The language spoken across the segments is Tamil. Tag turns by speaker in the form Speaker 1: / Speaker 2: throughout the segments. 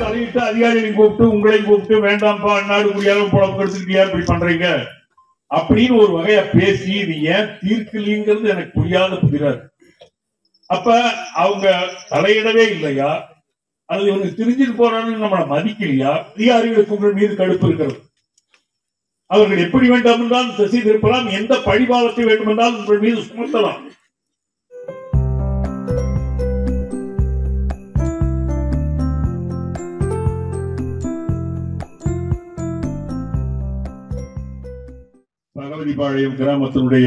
Speaker 1: தலையிட்டு அதிகாரிகளை கூப்பிட்டு உங்களையும் கூப்பிட்டு வேண்டாம்ப்பா நாடு குடியாலும் பொழப்பு எடுத்துக்கிட்டியா இப்படி பண்றீங்க அப்படின்னு ஒரு வகையா பேசி நீ ஏன் தீர்க்கலீங்கிறது எனக்கு புரியாத புரியாது அப்ப அவங்க தலையிடவே இல்லையா அல்லது இவங்க தெரிஞ்சுட்டு போறான்னு நம்மளை மதிக்கலையா அதிகாரிகளுக்கு உங்கள் மீது கடுப்பு இருக்கிறது அவர்கள் எப்படி வேண்டாம் என்றால் திசை திருப்பலாம் எந்த பழிபாவத்தை வேண்டும் என்றால் உங்கள் மீது சுமத்தலாம் பகவதிபாளையம் கிராமத்தினுடைய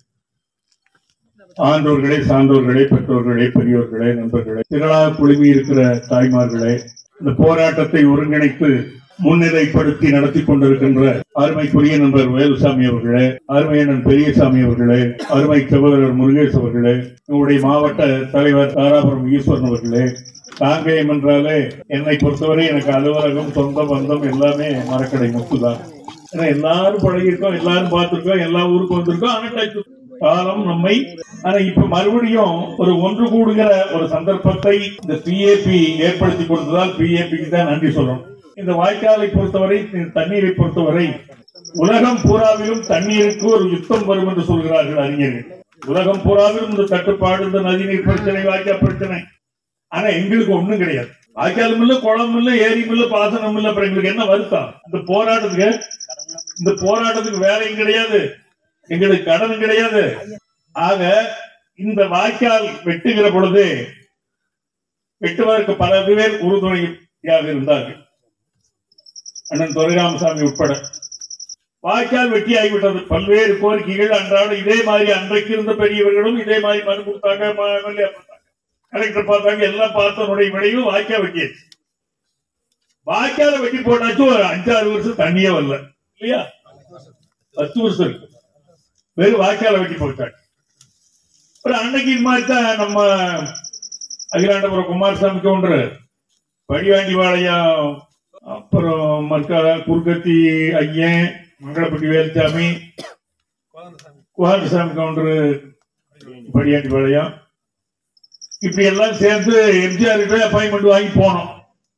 Speaker 1: ஆண்டோர்களே சான்றோர்களே பெற்றோர்களே பெரியோர்களே நண்பர்களே திரளாக குழுமி இருக்கிற தாய்மார்களே இந்த போராட்டத்தை ஒருங்கிணைத்து முன்னிலைப்படுத்தி நடத்தி கொண்டிருக்கின்ற அருமைக்குரிய நண்பர் வேலுசாமி அவர்களே அருமையண்ணன் பெரியசாமி அவர்களே அருமை சகோதரர் முருகேஷ் அவர்களே உங்களுடைய மாவட்ட தலைவர் தாராபுரம் ஈஸ்வரன் அவர்களே காங்கேயம் என்றாலே என்னை பொறுத்தவரை எனக்கு அலுவலகம் சொந்த பந்தம் எல்லாமே மரக்கடை முத்துதான் ஏன்னா எல்லாரும் பழகிருக்கோம் எல்லாரும் பார்த்திருக்கோம் எல்லா ஊருக்கும் வந்திருக்கோம் ஆனா டச் காலம் நம்மை ஆனா இப்ப மறுபடியும் ஒரு ஒன்று கூடுகிற ஒரு சந்தர்ப்பத்தை இந்த பிஏபி ஏற்படுத்தி கொடுத்ததால் பிஏபிக்கு தான் நன்றி சொல்லணும் இந்த வாய்க்காலை பொறுத்தவரை இந்த தண்ணீரை பொறுத்தவரை உலகம் பூராவிலும் தண்ணீருக்கு ஒரு யுத்தம் வரும் என்று சொல்கிறார்கள் அறிஞர்கள் உலகம் பூராவிலும் இந்த தட்டுப்பாடு இந்த நதிநீர் பிரச்சனை வாய்க்கால் பிரச்சனை ஆனா எங்களுக்கு ஒண்ணும் கிடையாது வாய்க்காலும் இல்ல குளம் இல்ல ஏரியும் இல்ல பாசனம் இல்ல அப்புறம் எங்களுக்கு என்ன வருத்தம் இந்த போராட்டத்துக்கு இந்த போராட்டத்துக்கு வேலையும் கிடையாது எங்களுக்கு கடனும் கிடையாது ஆக இந்த வாய்க்கால் வெட்டுகிற பொழுது வெட்டுவதற்கு பல பேர் உறுதுணையாக இருந்தார்கள் அண்ணன் துரைராமசாமி உட்பட வாய்க்கால் வெட்டி ஆகிவிட்டது பல்வேறு கோரிக்கைகள் அன்றாட இதே மாதிரி அன்றைக்கு இருந்த பெரியவர்களும் இதே மாதிரி மனு கொடுத்தாங்க ம- MLA பார்த்தாங்க. கலெக்டர் பார்த்தாங்க எல்லாம் பார்த்தனுடைய விளைவு வாய்க்கால் வெட்டியாச்சு வாய்க்கால வெட்டி போட்டாச்சு ஒரு அஞ்சாறு வருஷம் தண்ணியே வரல இல்லையா பத்து வருஷம் இருக்கு வெறும் வாய்க்கால வெட்டி போட்டாச்சு அப்புறம் அன்னைக்கு இது மாதிரி தான் நம்ம அகிலாண்டபுரம் குமாரசாமி கவுண்டர் படிவாண்டிபாளையம் அப்புறம் மற்ற குறுக்கத்தி ஐயன் மங்களப்பட்டி வேலுசாமி குமாரசாமி கவுண்டர் படியாண்டிபாளையம் இப்படி எல்லாம் சேர்ந்து எம்ஜிஆர் கிட்ட அப்பாயின்மெண்ட் வாங்கி போனோம்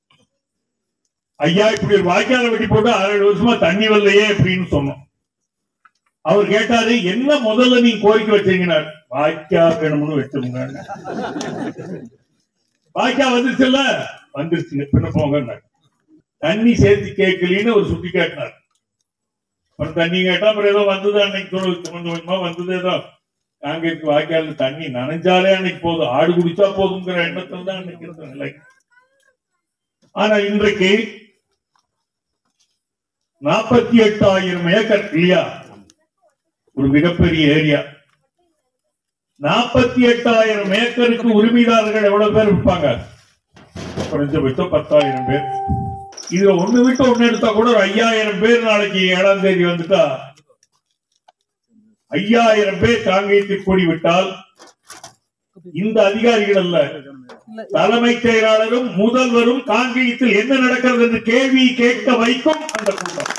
Speaker 1: ஐயா இப்படி ஒரு வாய்க்கால வெட்டி போட்டு ஆறு வருஷமா தண்ணி வரலையே அப்படின்னு சொன்னோம் அவர் கேட்டாரு என்ன முதல்ல நீங்க கோரிக்கை வச்சீங்கன்னார் வாய்க்கா வேணும்னு வச்சோங்க வாய்க்கா வந்துருச்சுல்ல வந்துருச்சுங்க பின்ன போங்க தண்ணி சேர்த்து கேட்கலின்னு ஒரு சுட்டி காட்டினார் அப்புறம் தண்ணி கேட்டா அப்புறம் ஏதோ வந்தது அன்னைக்கு கொஞ்சம் கொஞ்சம் கொஞ்சமா வந்தது ஏதோ நாங்க இருக்க வாய்க்கால தண்ணி நனைஞ்சாலே அன்னைக்கு போதும் ஆடு குடிச்சா போதுங்கிற எண்ணத்துல தான் அன்னைக்கு இருந்த நிலை ஆனா இன்றைக்கு நாற்பத்தி எட்டாயிரம் ஏக்கர் இல்லையா ஒரு மிகப்பெரிய ஏரியா நாற்பத்தி எட்டாயிரம் ஏக்கருக்கு உரிமைதாரர்கள் எவ்வளவு பேர் இருப்பாங்க குறைஞ்சபட்சம் பத்தாயிரம் பேர் இதுல ஒண்ணு விட்டு ஒண்ணு எடுத்தா கூட ஒரு ஐயாயிரம் பேர் நாளைக்கு ஏழாம் தேதி வந்துட்டா ஐயாயிரம் பேர் காங்கேயத்தில் கூடி விட்டால் இந்த அதிகாரிகள் அல்ல தலைமைச் செயலாளரும் முதல்வரும் காங்கேயத்தில் என்ன நடக்கிறது என்று கேள்வி கேட்க வைக்கும் அந்த கூட்டம்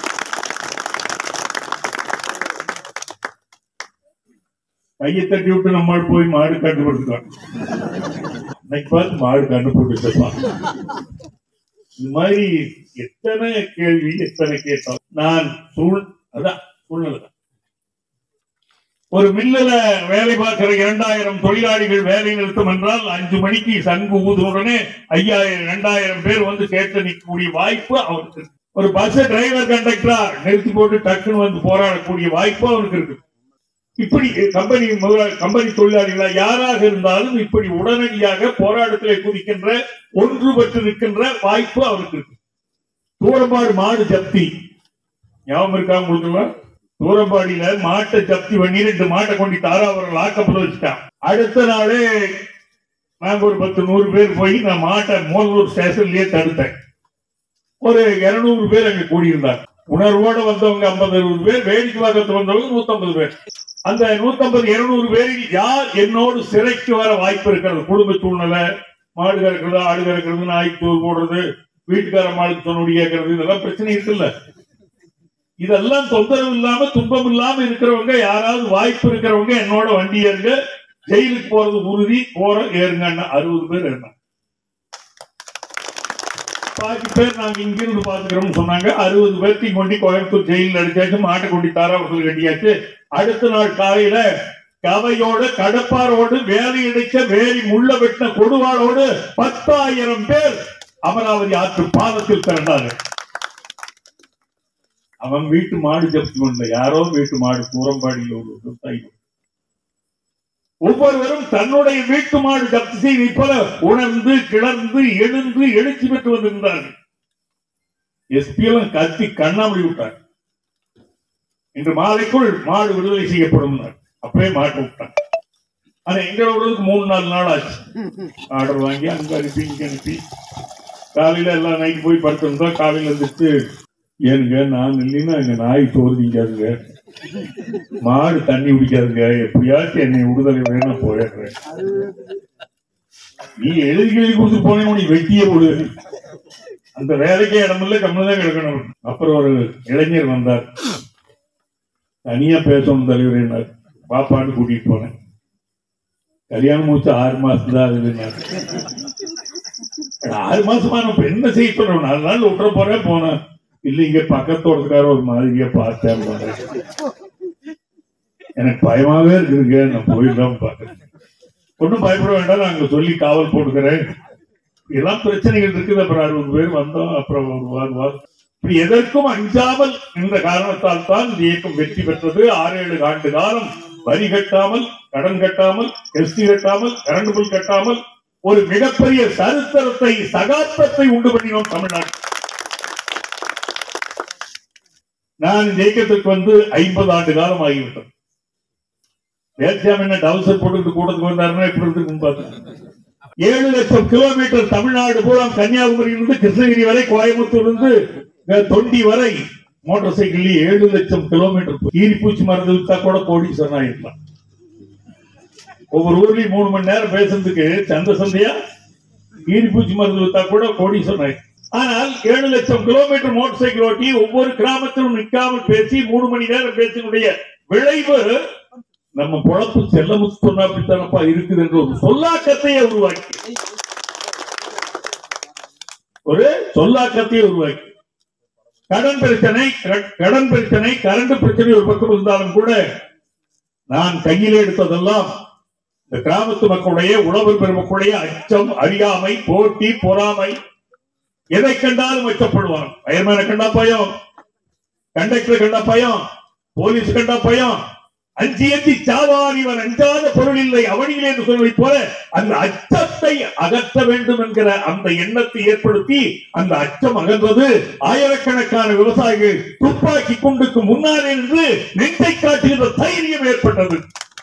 Speaker 1: கையை தட்டி விட்டு நம்மால் போய் மாடு கண்டுபிடிச்சிக்கலாம் இன்னைக்கு பார்த்து மாடு கண்டுபிடிச்சிருப்பான் இது மாதிரி எத்தனை கேள்வி எத்தனை கேட்டோம் நான் சூழ் அதான் சூழ்நிலை தான். ஒரு மில்லுல வேலை பார்க்கிற இரண்டாயிரம் தொழிலாளிகள் வேலை நிறுத்தம் என்றால் அஞ்சு மணிக்கு சங்கு ஊதுன உடனே ஐயாயிரம் இரண்டாயிரம் பேர் வந்து கேட்டு நிற்கக்கூடிய வாய்ப்பு அவருக்கு இருக்கு. ஒரு பஸ் டிரைவர் கண்டக்டரா நிறுத்தி போட்டு டக்குன்னு வந்து போராடக்கூடிய வாய்ப்பு அவருக்கு இருக்கு இப்படி கம்பெனி முதலா- கம்பெனி தொழிலாளிகளா யாராக இருந்தாலும் இப்படி உடனடியாக போராட்டத்திலே குதிக்கின்ற ஒன்றுபட்டு நிற்கின்ற வாய்ப்பு அவருக்கு இருக்கு தூரப்பாடு மாடு ஜப்தி ஞாபகம் இருக்கா உங்களுக்கு தூரப்பாடியில மாட்டை ஜப்தி பண்ணி ரெண்டு மாட்டை கொண்டு தாராவரம் ஆக்கப்பட வச்சுட்டான் அடுத்த நாளே நாங்க ஒரு பத்து நூறு பேர் போய் நான் மாட்டை மோதலூர் ஸ்டேஷன்லயே தடுத்தேன் ஒரு இருநூறு பேர் அங்க கூடியிருந்தாங்க உணர்வோட வந்தவங்க ஐம்பது அறுபது பேர் வேடிக்கை பார்க்கறது வந்தவங்க நூத்தம்பது பேர் அந்த நூத்தம்பது இருநூறு பேரில் யார் என்னோடு சிறைக்கு வர வாய்ப்பு இருக்கிறது குடும்ப சூழ்நிலை மாடு கறக்கிறது ஆடு கறக்கிறது நாய்க்கு தூர் போடுறது வீட்டுக்கார மாடுக்கு சொன்னோடி கேட்கறது இதெல்லாம் பிரச்சனை இருக்குல்ல இதெல்லாம் தொந்தரவு இல்லாம துன்பம் இல்லாம இருக்கிறவங்க யாராவது வாய்ப்பு இருக்கிறவங்க என்னோட வண்டி ஏறுங்க ஜெயிலுக்கு போறது உறுதி போற ஏறுங்க அறுபது பேர் இருந்தாங்க பாதி பேர் நாங்க இங்கிருந்து பாத்துக்கிறோம்னு சொன்னாங்க அறுபது பேர்த்தையும் கொண்டு கோயம்புத்தூர் ஜெயிலில் அடிச்சாச்சு மாட்டுக்குட்டி தாராவத்தில் கட்டியாச்சு அடுத்த நாள் காலையில கவையோடு கடப்பாரோடு வேலை இடிச்ச வேலி முள்ள வெட்டின கொடுவாளோடு பத்தாயிரம் பேர் அமராவதி ஆற்று பாலத்தில் திரண்டார்கள் அவன் வீட்டு மாடு ஜப்தி பண்ணல யாரோ வீட்டு மாடு கூரம்பாடியில் ஒரு விவசாயி ஒவ்வொருவரும் தன்னுடைய வீட்டு மாடு ஜப்தி செய்து போல உணர்ந்து கிளர்ந்து எழுந்து எழுச்சி பெற்று வந்திருந்தார்கள் எஸ்பி எல்லாம் கத்தி கண்ணாமடி விட்டார் இன்று மாலைக்குள் மாடு விடுதலை செய்யப்படும் அப்பவே மாட்டு விட்டான் ஆனா எங்களோட மூணு நாலு நாள் ஆச்சு ஆர்டர் வாங்கி அங்க அனுப்பி இங்க அனுப்பி காலையில எல்லாம் நைட்டு போய் படுத்திருந்தோம் காலையில இருந்துட்டு ஏனுங்க நான் இல்லைன்னா எங்க நாய் சோறு திங்காதுங்க மாடு தண்ணி குடிக்காதுங்க எப்படியாச்சும் என்னை விடுதலை வேணும் போயிடுறேன் நீ எழுதி எழுதி கொடுத்து போனே நீ வெட்டியே போடு அந்த வேலைக்கே இடமில்ல கம்மிதான் கிடக்கணும் அப்புறம் ஒரு இளைஞர் வந்தார் தனியா பேசணும் தலைவர் என்ன பாப்பான்னு கூட்டிட்டு போனேன் கல்யாணம் முடிச்சு ஆறு மாசம் தான் ஆகுதுன்னாரு ஆறு மாசமா நம்ம என்ன செய்ய சொல்றோம் நாலு நாள் விட்டுற போறேன் போனேன் இல்ல இங்க பக்கத்தோட்டக்கார ஒரு மாதிரியா பார்த்தேன் போனேன். எனக்கு பயமாவே இருக்குதுங்க நான் போயிடலாம் பாக்குறேன் ஒன்றும் பயப்பட வேண்டாம் நான் அங்க சொல்லி காவல் போட்டுக்கிறேன் இதெல்லாம் பிரச்சனைகள் இருக்குது அப்புறம் அறுபது பேர் வந்தோம் அப்புறம் ஒரு வாரம் வாரம் இப்படி எதற்கும் அஞ்சாமல் என்ற காரணத்தால் தான் இந்த இயக்கம் வெற்றி பெற்றது ஆறு ஏழு ஆண்டு காலம் வரி கட்டாமல் கடன் கட்டாமல் எஸ்டி கட்டாமல் கரண்ட் பில் கட்டாமல் ஒரு மிகப்பெரிய சரித்திரத்தை சகாப்தத்தை உண்டு பண்ணினோம் தமிழ்நாடு நான் இந்த இயக்கத்துக்கு வந்து ஐம்பது ஆண்டு காலம் ஆகிவிட்டது வேட்சாமி என்ன டவுசர் போட்டுட்டு கூட்டத்துக்கு வந்தாருன்னா எப்படி இருக்கு பார்த்தேன் ஏழு லட்சம் கிலோமீட்டர் தமிழ்நாடு பூரா கன்னியாகுமரியிலிருந்து கிருஷ்ணகிரி வரை கோயம்புத்தூர்லிருந்து அஹ், தொண்டி வரை மோட்டார் சைக்கிள் ஏழு லட்சம் கிலோமீட்டர் கீரிப்பூச்சி மருந்து வித்தா கூட கோடீஸ்வரன் ஆயிருக்கலாம் ஒவ்வொரு ஊர்லயும் மூணு மணி நேரம் பேசுறதுக்கு சந்த சந்தையா கீரிப்பூச்சி மருந்து வித்தா கூட கோடீஸ்வரன் ஆயிருக்கு ஆனால் ஏழு லட்சம் கிலோமீட்டர் மோட்டார் சைக்கிள் ஓட்டி ஒவ்வொரு கிராமத்திலும் நிற்காமல் பேசி மூணு மணி நேரம் பேசினுடைய விளைவு நம்ம பொழப்பு செல்லமுத்து சொன்னாப்பித்தானப்பா இருக்குது என்று ஒரு சொல்லாக்கத்தையே உருவாக்கி ஒரு சொல்லாக்கத்தையே உருவாக்கி கடன் பிரச்சனை க- கடன் பிரச்சனை கரண்ட் பிரச்சனை ஒரு பக்கம் இருந்தாலும் கூட நான் கையில் எடுத்ததெல்லாம் இந்த கிராமத்து மக்களுடைய உழவர் பெருமக்களுடைய அச்சம் அறியாமை போட்டி பொறாமை எதை கண்டாலும் அச்சப்படுவான் பயமான கண்டா பயம் கண்டக்டர் கண்டா பயம் போலீஸ் கண்டா பயம் அஞ்சி அஞ்சி சாவான் இவன் அஞ்சாத பொருள் இல்லை அவனில் என்று சொல்வதை போல அந்த அச்சத்தை அகற்ற வேண்டும் என்கிற அந்த எண்ணத்தை ஏற்படுத்தி அந்த அச்சம் அகன்றது ஆயிரக்கணக்கான விவசாயிகள் துப்பாக்கி குண்டுக்கு முன்னாலே நின்று நெஞ்சை காட்டுகிற தைரியம் ஏற்பட்டது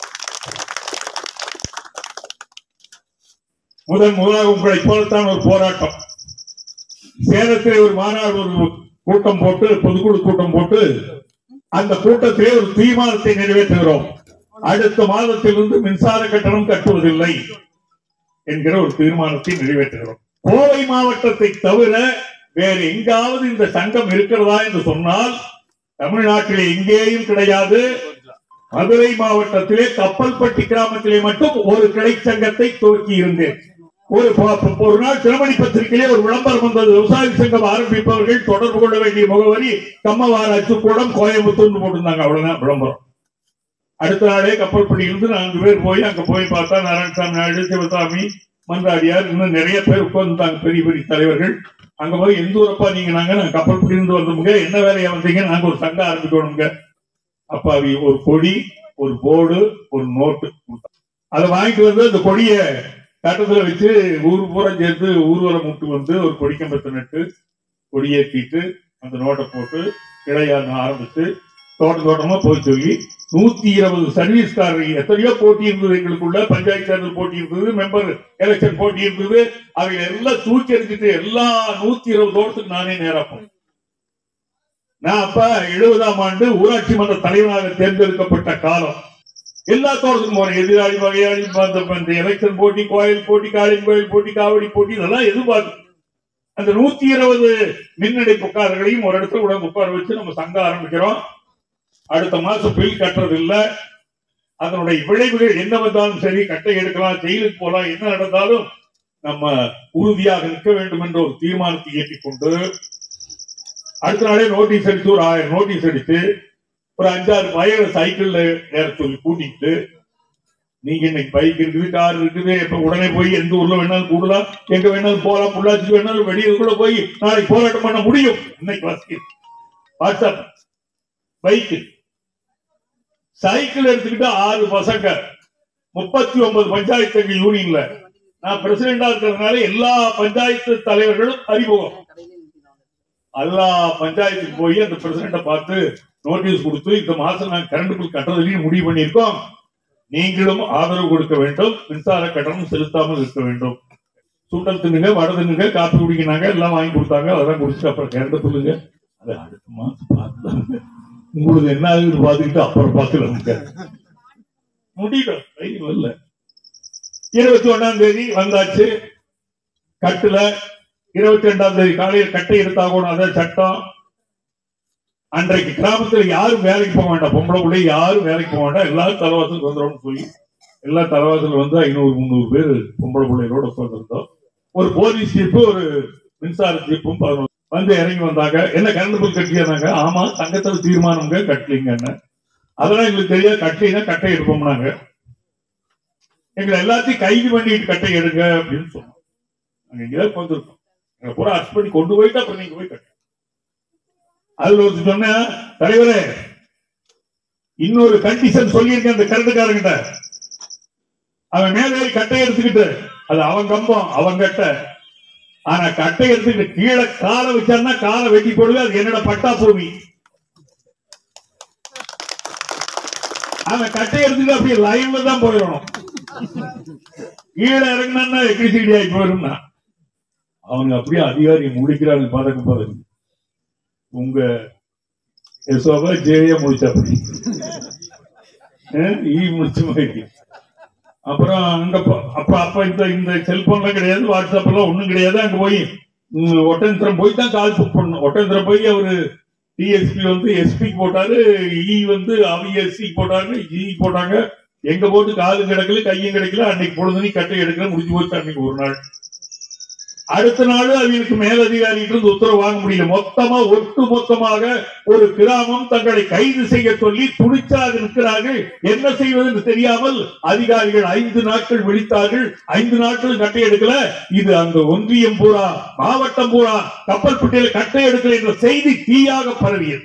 Speaker 1: முதன் முதலாக உங்களை போலத்தான் ஒரு போராட்டம் சேலத்திலே ஒரு மாநாடு ஒரு கூட்டம் போட்டு பொதுக்குழு கூட்டம் போட்டு அந்த கூட்டத்திலே ஒரு தீர்மானத்தை நிறைவேற்றுகிறோம் அடுத்த மாதத்திலிருந்து மின்சார கட்டணம் கட்டுவதில்லை என்கிற ஒரு தீர்மானத்தை நிறைவேற்றுகிறோம் கோவை மாவட்டத்தை தவிர வேறு எங்காவது இந்த சங்கம் இருக்கிறதா என்று சொன்னால் தமிழ்நாட்டிலே எங்கேயும் கிடையாது மதுரை மாவட்டத்திலே கப்பல்பட்டி கிராமத்திலே மட்டும் ஒரு கிளை சங்கத்தை துவக்கி இருந்தேன் ஒரு ப- ஒரு நாள் திருமணி பத்திரிகையிலே ஒரு விளம்பரம் வந்தது விவசாய சங்கம் ஆரம்பிப்பவர்கள் தொடர்பு கொள்ள வேண்டிய முகவரி கம்மவார அச்சுக்கூடம் கோயம்புத்தூர்னு போட்டிருந்தாங்க அவ்வளவுதான் விளம்பரம் அடுத்த நாளே கப்பல்பட்டியிலிருந்து நான்கு பேர் போய் அங்க போய் பார்த்தா நாராயணசாமி நாயுடு சிவசாமி மன்றாடியார் இன்னும் நிறைய பேர் உட்கார்ந்துட்டாங்க பெரிய பெரிய தலைவர்கள் அங்க போய் எந்த ஊரப்பா நீங்க நாங்க நாங்க கப்பல்பட்டியிலிருந்து வந்தோமுங்க என்ன வேலையா வந்தீங்க நாங்க ஒரு சங்கம் ஆரம்பிக்கணுங்க அப்ப அவி ஒரு கொடி ஒரு போர்டு ஒரு நோட்டு கொடுத்தாங்க. அதை வாங்கிட்டு வந்து அந்த கொடியை கட்டத்துல வச்சு ஊர் பூரா சேர்த்து ஊர்வலம் விட்டு வந்து ஒரு கொடிக்கம்பத்தை நட்டு கொடியேற்றிட்டு அந்த நோட்டை போட்டு கிளையாக ஆரம்பிச்சு தோட்ட தோட்டமா போய் சொல்லி நூத்தி இருபது சர்வீஸ்காரர்கள் எத்தனையோ போட்டி இருந்தது எங்களுக்குள்ள பஞ்சாயத்து தேர்தல் போட்டி இருந்தது மெம்பர் எலெக்ஷன் போட்டி இருந்தது அவை எல்லாம் தூக்கி எறிஞ்சிட்டு எல்லா நூத்தி இருபது தோட்டத்துக்கு நானே நேரா போனேன் நான் அப்ப எழுபதாம் ஆண்டு ஊராட்சி மன்ற தலைவராக தேர்ந்தெடுக்கப்பட்ட காலம் எல்லா தோட்டத்துக்கும் போறேன் எதிராளி வகையாளி அந்த இந்த எலெக்ஷன் போட்டி கோயில் போட்டி காளின் கோயில் போட்டி காவடி போட்டி இதெல்லாம் எதிர்பார்க்கும் அந்த நூத்தி இருபது மின்னடைப்புக்காரர்களையும் ஒரு இடத்துல உடம்பு உட்கார வச்சு நம்ம சங்கம் ஆரம்பிக்கிறோம் அடுத்த மாசம் பில் கட்டுறது இல்ல அதனுடைய விளைவுகள் என்ன வந்தாலும் சரி கட்டை எடுக்கலாம் ஜெயிலுக்கு போலாம் என்ன நடந்தாலும் நம்ம உறுதியாக நிற்க வேண்டும் என்ற ஒரு தீர்மானத்தை இயற்றிக் கொண்டு அடுத்த நாளே நோட்டீஸ் அடிச்சு ஒரு ஆயிரம் நோட்டீஸ் அடிச்சு ஒரு அஞ்சாறு பையனை சைக்கிள்ல ஏற சொல்லி கூட்டிட்டு நீங்க இன்னைக்கு பைக் இருக்குது கார் இருக்குது இப்ப உடனே போய் எந்த ஊர்ல வேணாலும் கூடலாம் எங்க வேணாலும் போலாம் புள்ளாச்சி வேணாலும் வெளியூருக்குள்ள போய் நாளைக்கு போராட்டம் பண்ண முடியும் இன்னைக்கு வசதி வாட்ஸ்அப் பைக் சைக்கிள் எடுத்துக்கிட்டு ஆறு பசங்க முப்பத்தி ஒன்பது பஞ்சாயத்து எங்க யூனியன்ல நான் பிரசிடண்டா இருக்கிறதுனால எல்லா பஞ்சாயத்து தலைவர்களும் அறிமுகம் எல்லா பஞ்சாயத்துக்கு போய் அந்த பிரசிடண்ட பார்த்து நோட்டீஸ் கொடுத்து இந்த மாசம் நாங்க கரண்ட் பில் கட்டுறதுலயும் முடிவு பண்ணியிருக்கோம் நீங்களும் ஆதரவு கொடுக்க வேண்டும் மின்சார கட்டணம் செலுத்தாமல் இருக்க வேண்டும் சுண்டல் தின்னுங்க வடை தின்னுங்க காப்பி குடிக்கினாங்க எல்லாம் வாங்கி கொடுத்தாங்க அதெல்லாம் குடிச்சிட்டு அப்புறம் கரண்ட் பில்லுங்க அது அடுத்த மாசம் பார்த்துதாங்க உங்களுக்கு என்ன ஆகுது பார்த்துக்கிட்டு அப்புறம் பார்த்துக்கலாங்க முடியல தைரியம் இல்ல இருபத்தி ஒண்ணாம் தேதி வந்தாச்சு கட்டுல இருபத்தி ரெண்டாம் தேதி காலையில் கட்டை எடுத்தாகணும் அதான் சட்டம் அன்றைக்கு கிராமத்துல யாரும் வேலைக்கு போக வேண்டாம் பொம்பளை பிள்ளை யாரும் வேலைக்கு போக வேண்டாம் எல்லாரும் தலைவாசலுக்கு வந்துடும் சொல்லி எல்லா தலைவாசல் வந்து ஐநூறு முந்நூறு பேர் பொம்பளை பிள்ளைகளோட உட்காந்துருந்தோம் ஒரு போலீஸ் ஜீப்பு ஒரு மின்சார ஜீப்பும் பதினொன்று வந்து இறங்கி வந்தாங்க என்ன கரண்ட் பில் கட்டியாங்க ஆமா சங்கத்துல தீர்மானம்ங்க கட்டலீங்கன்னு அதெல்லாம் எங்களுக்கு தெரியாது கட்டலைன்னா கட்டை எடுப்போம்னாங்க எங்களை எல்லாத்தையும் கைது பண்ணிட்டு கட்டை எடுங்க அப்படின்னு சொன்னோம் நாங்க இங்கதான் வந்திருக்கோம் எங்களை பூரா அரெஸ்ட் பண்ணி கொண்டு போயிட்டு அப்புறம் நீங்க போய் கட்டு அதுல ஒரு சொன்ன தலைவரே இன்னொரு கண்டிஷன் சொல்லியிருக்கேன் அந்த கரண்டுக்காரங்கிட்ட அவன் மேலே ஏறி கட்டை எடுத்துக்கிட்டு அது அவன் கம்பம் அவன் கட்டை ஆனா கட்டை எடுத்துக்கிட்டு கீழே காலை வச்சான்னா காலை வெட்டி போடுது அது என்னோட பட்டா பூமி அவன் கட்டை எடுத்துக்கிட்டு அப்படியே லைன்ல தான் போயிடணும் கீழே இறங்கினா எலக்ட்ரிசிட்டி ஆகி போயிருந்தா அவங்க அப்படியே அதிகாரி முடிக்கிறாங்க பதக்கம் பதக்கம் உங்க யசோபா ஜெய முடிச்சாப்படி அஹ் ஈ முடிச்ச மாதிரி அப்புறம் அங்க போ- அப்ப அப்ப இந்த இந்த செல்போன்லாம் கிடையாது வாட்ஸ்அப் எல்லாம் ஒண்ணும் கிடையாது அங்க போய் ம், ஒட்டன்சரம் போய் தான் கால் புக் பண்ணணும் ஒட்டன்சரம் போய் அவரு டிஎஸ்பி வந்து எஸ்பி போட்டாரு இ வந்து அவிஎஸ்சி போட்டாரு ஜி போட்டாங்க எங்க போட்டு காலும் கிடைக்கல கையும் கிடைக்கல அன்னைக்கு பொழுதுனி கட்டை எடுக்கல முடிஞ்சு போச்சு அன்னைக்கு ஒரு நாள் அடுத்த நாள் அவங்களுக்கு மேலதிகாரிகிட்ட இருந்து உத்தரவு வாங்க முடியல மொத்தமா ஒட்டு மொத்தமாக ஒரு கிராமம் தங்களை கைது செய்ய சொல்லி துணிச்சாக நிற்கிறார்கள் என்ன செய்வது என்று தெரியாமல் அதிகாரிகள் ஐந்து நாட்கள் விழித்தார்கள் ஐந்து நாட்கள் கட்டை எடுக்கல இது அந்த ஒன்றியம் பூரா மாவட்டம் பூரா கப்பல் பட்டியல கட்டை எடுக்கல என்ற செய்தி தீயாக பரவியது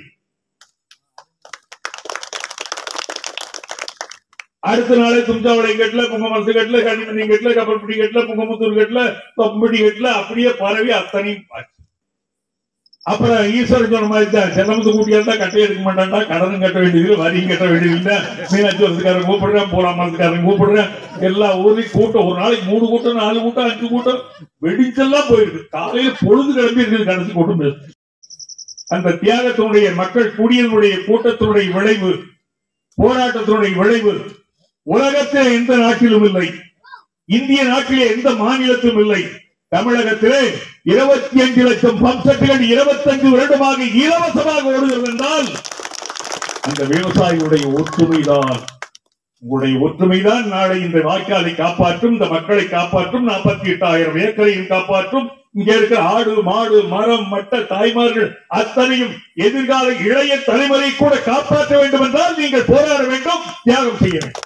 Speaker 1: அடுத்த நாளே தும்சாவளை கட்டல குங்கமரசு கட்டல கனிமணி கட்டல கப்பல்பட்டி கட்டல குங்கமுத்தூர் கட்டல தொம்படி கட்டல அப்படியே பரவி அத்தனையும் ஆச்சு. அப்புறம் ஈஸ்வரன் சொன்ன மாதிரி தான் செல்லமத்து கூட்டியா இருந்தா கட்டை எடுக்க மாட்டான்டா கடனும் கட்ட வேண்டியது வரியும் கட்ட வேண்டியது மீனாட்சி வரத்துக்காரன் கூப்பிடுறேன் போலாம் மரத்துக்காரன் கூப்பிடுறேன் எல்லா ஊர்லயும் கூட்டம் ஒரு நாளைக்கு மூணு கூட்டம் நாலு கூட்டம் அஞ்சு கூட்டம் வெடிச்செல்லாம் போயிருக்கு காலையில பொழுது கிளம்பி இருக்குது கடைசி கூட்டம் பேசு அந்த தியாகத்தினுடைய மக்கள் கூடியதனுடைய கூட்டத்தினுடைய விளைவு போராட்டத்தினுடைய விளைவு உலகத்தில் எந்த நாட்டிலும் இல்லை இந்திய நாட்டிலே எந்த மாநிலத்திலும் இல்லை தமிழகத்திலே இருபத்தி அஞ்சு லட்சம் பம்ப் செட்டுகள் இருபத்தஞ்சு வருடமாக இலவசமாக ஓடுகிறது என்றால் அந்த விவசாயிகளுடைய ஒற்றுமைதான் உங்களுடைய ஒற்றுமைதான் நாளை இந்த வாய்க்காலை காப்பாற்றும் இந்த மக்களை காப்பாற்றும் நாற்பத்தி எட்டாயிரம் ஏக்கரையும் காப்பாற்றும் இங்க இருக்கிற ஆடு மாடு மரம் மட்ட தாய்மார்கள் அத்தனையும் எதிர்கால இளைய தலைமுறை கூட காப்பாற்ற வேண்டும் என்றால் நீங்கள் போராட வேண்டும் தியாகம் செய்ய வேண்டும்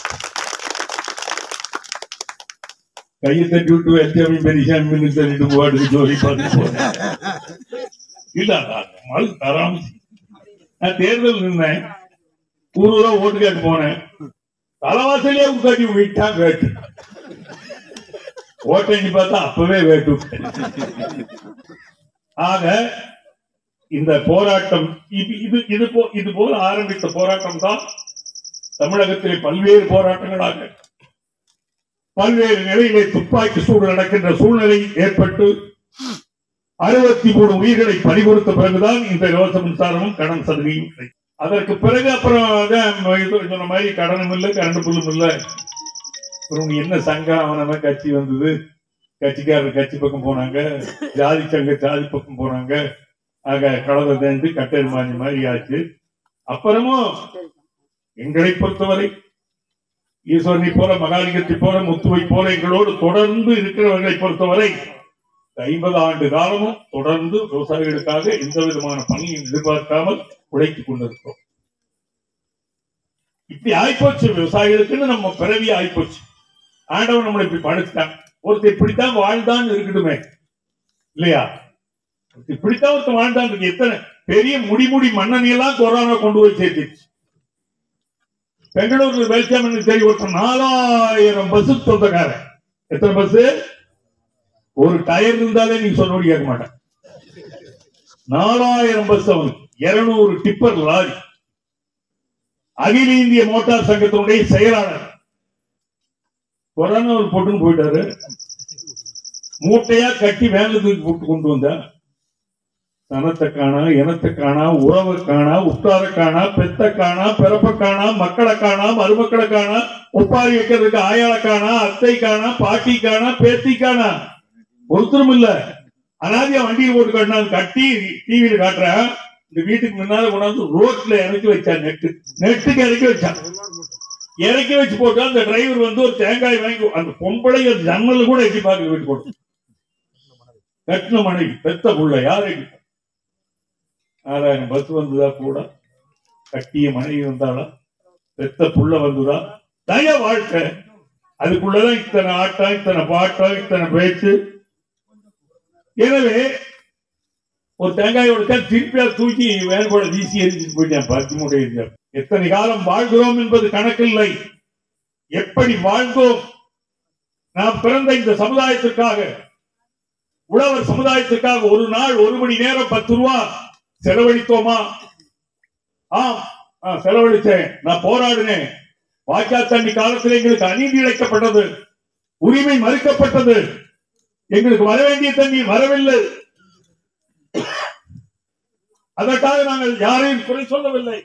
Speaker 1: கையை தட்டி விட்டு எல்சாமி பெரியசாமி சொல்லிட்டு போடுக்கு ஜோலி பார்த்து போறேன் இல்ல அது தராம நான் தேர்தல் நின்னேன் ஊர்ல ஓட்டு கேட்க போனேன் தலைவாசலே உட்காட்டி விட்டா வேட்டு ஓட்டஞ்சி பார்த்தா அப்பவே வேட்டு விட்டேன். ஆக இந்த போராட்டம் இது இது இது போ இது போல ஆரம்பித்த போராட்டம் தான் தமிழகத்திலே பல்வேறு போராட்டங்களாக பல்வேறு நிலையிலே துப்பாக்கி சூடு நடக்கின்ற சூழ்நிலை ஏற்பட்டு அறுபத்தி மூணு உயிர்களை பறிகொடுத்த பிறகுதான் இந்த இலவச மின்சாரமும் கடன் சலுகையும் கிடைக்கும் அதற்கு பிறகு அப்புறம் அதான் இது சொன்ன மாதிரி கடனும் இல்லை கரண்ட் புல்லும் இல்லை அப்புறம் என்ன சங்கம் அவன கட்சி வந்தது கட்சிக்காரர் கட்சி பக்கம் போனாங்க ஜாதி சங்க ஜாதி பக்கம் போனாங்க ஆக கலவை தேர்ந்து கட்டல் மாறி மாதிரி ஆச்சு அப்புறமும் எங்களை பொறுத்தவரை ஈஸ்வரனை போல மகாலிங்கத்தை போல முத்துவை போல எங்களோடு தொடர்ந்து இருக்கிறவர்களை பொறுத்தவரை ஐம்பது ஆண்டு காலமும் தொடர்ந்து விவசாயிகளுக்காக எந்த விதமான பணியும் எதிர்பார்க்காமல் உழைத்துக் கொண்டிருக்கிறோம் இப்படி ஆயிப்போச்சு விவசாயிகளுக்குன்னு நம்ம பிறவி ஆயிப்போச்சு ஆண்டவன் நம்மளை இப்படி படைச்சிட்டான் ஒருத்தர் இப்படித்தான் வாழ்ந்தான்னு இருக்கட்டுமே இல்லையா ஒருத்தர் இப்படித்தான் ஒருத்தர் வாழ்ந்தான் இருக்கு எத்தனை பெரிய முடிமுடி மன்னனி எல்லாம் கொரோனா கொண்டு போய் சேர்த்துச்சு பெங்களூர்ல வெளிச்சாமன் சரி ஒருத்தர் நாலாயிரம் பஸ் சொந்தக்காரன் எத்தனை பஸ் ஒரு டயர் இருந்தாலே நீங்க சொன்னபடி கேட்க மாட்டேன் நாலாயிரம் பஸ் அவனுக்கு இருநூறு டிப்பர் லாரி அகில இந்திய மோட்டார் சங்கத்தினுடைய செயலாளர் கொரோனா ஒரு போட்டுன்னு போயிட்டாரு மூட்டையா கட்டி வேலை தூக்கி போட்டு கொண்டு வந்தா தனத்தை காணா இனத்தை காணா உறவை காணா உற்றார காணா பெத்த காணா பிறப்ப காணா மக்களை காணா மருமக்களை காணா ஒப்பாரி வைக்கிறதுக்கு ஆயாளை காணா அத்தை காணா பாட்டி காணா பேத்தி காணா ஒருத்தரும் இல்ல அனாதியா வண்டியை போட்டு கட்டினா கட்டி டிவியில காட்டுறேன் இந்த வீட்டுக்கு முன்னால கொண்டாந்து ரோட்ல இறக்கி வச்சான் நெட்டு நெட்டுக்கு இறக்கி வச்சான் இறக்கி வச்சு போட்டா அந்த டிரைவர் வந்து ஒரு தேங்காய் வாங்கி அந்த பொம்பளை அந்த ஜன்னல் கூட எட்டி பார்க்க வீட்டு போட்டு கட்டின மனைவி பெத்த புள்ள யார் எட்டி ஆறாயிரம் பஸ் வந்ததா கூட கட்டிய மனைவி வந்தாளா பெத்த புள்ள வந்ததா தய வாழ்க்கை அதுக்குள்ளதான் இத்தனை ஆட்டம் இத்தனை பாட்டம் இத்தனை பேச்சு எனவே ஒரு தேங்காய் உடைச்சா திருப்பியா தூக்கி வேன் கூட வீசி எரிஞ்சுட்டு போயிட்டேன் பருத்தி மூட்டை எரிஞ்சான். எத்தனை காலம் வாழ்கிறோம் என்பது கணக்கில்லை எப்படி வாழ்ந்தோம் நாம் பிறந்த இந்த சமுதாயத்திற்காக உழவர் சமுதாயத்திற்காக ஒரு நாள் ஒரு மணி நேரம் பத்து ரூபா செலவழித்தோமா ஆம் நான் செலவழிச்சேன் நான் போராடினேன் வாய்க்கா தண்ணி காலத்தில் எங்களுக்கு அநீதி இழைக்கப்பட்டது உரிமை மறுக்கப்பட்டது எங்களுக்கு வர வேண்டிய தண்ணீர் வரவில்லை அதற்காக நாங்கள் யாரையும் குறை சொல்லவில்லை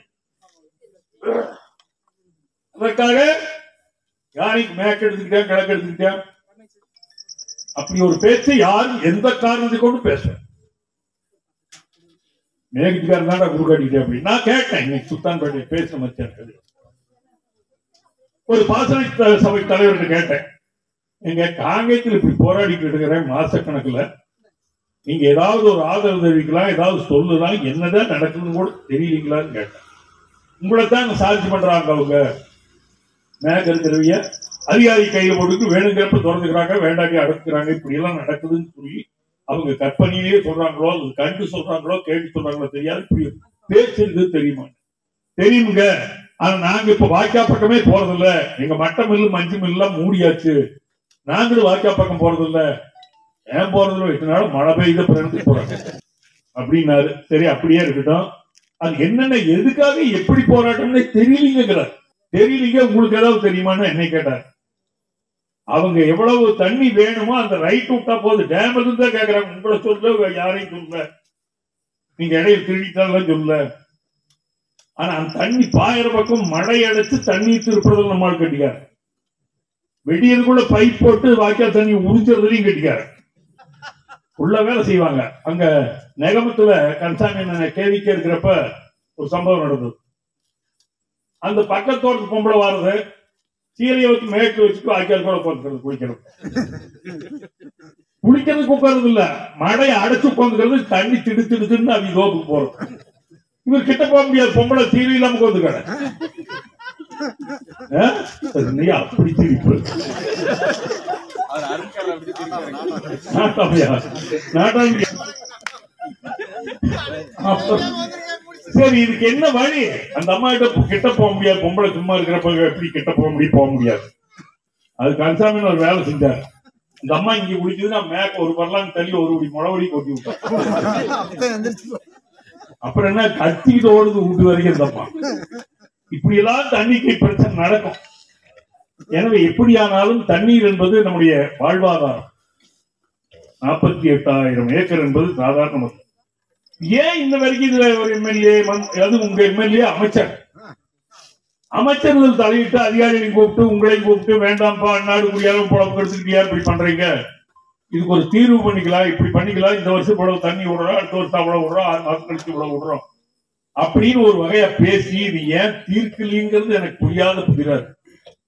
Speaker 1: அதற்காக யாரையும் மேற்கு எடுத்துக்கிட்டேன் கிழக்கு எடுத்துக்கிட்டேன் அப்படி ஒரு பேச்சு யாரும் எந்த காரணத்தை கொண்டு பேச மேகத்துக்காரன் தான் குறுக்காட்டிட்டேன் அப்படி நான் கேட்டேன் இன்னைக்கு சுத்தான்பேட்டை பேசின மச்சான் ஒரு பாசன த- சபை தலைவர்கிட்ட கேட்டேன் எங்க காங்கேயத்தில் இப்படி போராடிட்டு இருக்கிறேன் மாசக்கணக்குல நீங்க ஏதாவது ஒரு ஆதரவு தெரிவிக்கலாம் ஏதாவது சொல்லலாம் என்னதான் நடக்குதுன்னு கூட தெரியலீங்களான்னு கேட்டேன் உங்களை தான் சார்ஜ் பண்றாங்க அவங்க மேக இருக்கிறவிய அதிகாரி கையில போட்டு வேணுங்கிறப்ப திறந்துக்கிறாங்க வேண்டாட்டி அடக்குறாங்க இப்படி எல்லாம் நடக்குதுன்னு சொல்லி அவங்க கற்பனையிலேயே சொல்றாங்களோ அல்லது கண்டு சொல்றாங்களோ கேட்டு சொல்றாங்களோ தெரியாது இப்படி பேச்சு இருக்குது தெரியுமா தெரியுமுங்க ஆனா நாங்க இப்ப வாய்க்கா பக்கமே போறதில்ல எங்க மட்ட மில்லு மஞ்சு மில்லாம் மூடியாச்சு நாங்களும் வாய்க்கா பக்கம் போறதில்ல ஏன் போறதில்ல இத்தனால மழை பெய்த பிறகு போறாங்க அப்படின்னாரு சரி அப்படியே இருக்கட்டும் அது என்னென்ன எதுக்காக எப்படி போராட்டம்னு தெரியலீங்கிறார் தெரியலீங்க உங்களுக்கு ஏதாவது தெரியுமான்னு என்னை கேட்டார் அவங்க எவ்வளவு தண்ணி வேணுமோ அந்த ரைட் விட்டா போதும் டேம் இருந்தா கேக்குறாங்க உங்களை சொல்ல யாரையும் சொல்ல நீங்க இடையில திருடிட்டாலும் சொல்ல ஆனா அந்த தண்ணி பாயிர பக்கம் மழை அடைச்சு தண்ணி திருப்புறதுல நம்மால் கட்டிக்காரு வெடியதுக்குள்ள பைப் போட்டு வாய்க்கால் தண்ணி உறிஞ்சுறதுலையும் கட்டிக்காரு உள்ள வேலை செய்வாங்க அங்க நெகமத்துல கன்சாமி கேவிக்க இருக்கிறப்ப ஒரு சம்பவம் நடந்தது அந்த பக்கத்தோட்ட பொம்பளை வாரது சீலையை வச்சு மேட்டு வச்சுட்டு வாய்க்கால் கூட உட்காந்துக்கிறது குளிக்கிறது குளிக்கிறதுக்கு உட்கார்றது இல்ல மழையை அடைச்சு உட்காந்துக்கிறது தண்ணி திடு திடுன்னு அவங்க ரோப்புக்கு போறது இவர் கிட்ட போக முடியாது பொம்பளை சீலை இல்லாம உட்காந்துக்காரு நீ அப்படி சிரிப்பு
Speaker 2: அவர் அருண்கால அப்படி திரும்பி
Speaker 1: நாட்டாமையா நாட்டாமையா அப்ப- சரி இதுக்கு என்ன வழி அந்த அம்மா கிட்ட கிட்ட போக முடியாது பொம்பளை சும்மா இருக்கிறப்ப எப்படி கிட்ட போக முடியும் போக முடியாது அது கன்சாமின்னு ஒரு வேலை செஞ்சார் இந்த அம்மா இங்க குடிச்சதுன்னா மேக்க ஒரு பரலாம் தள்ளி ஒரு குடி முளவடி கொட்டி விட்டார் அப்புறம் என்ன கத்திக்கிட்டு ஓடுது வீட்டு வரைக்கும் இந்த அம்மா இப்படி எல்லாம் தண்ணிக்கு பிரச்சனை நடக்கும் எனவே எப்படியானாலும் தண்ணீர் என்பது நம்முடைய வாழ்வாதாரம் நாற்பத்தி எட்டாயிரம் ஏக்கர் என்பது சாதாரண மக்கள் ஏன் இந்த வரைக்கும் இதுல ஒரு எம்எல்ஏ அது உங்க எம்எல்ஏ அமைச்சர் அமைச்சர்கள் தலையிட்டு அதிகாரிகளையும் கூப்பிட்டு உங்களையும் கூப்பிட்டு வேண்டாம்ப்பா நாடு முடியாத புலம்பு எடுத்துக்கிட்டியா இப்படி பண்றீங்க இதுக்கு ஒரு தீர்வு பண்ணிக்கலாம் இப்படி பண்ணிக்கலாம் இந்த வருஷம் இவ்வளவு தண்ணி விடுறோம் அடுத்த வருஷம் அவ்வளவு விடுறோம் ஆறு மாசம் கழிச்சு இவ்வளவு விடுறோம் அப்படின்னு ஒரு வகையா பேசி இது ஏன் தீர்க்கலீங்கிறது எனக்கு புரியாத புதிராது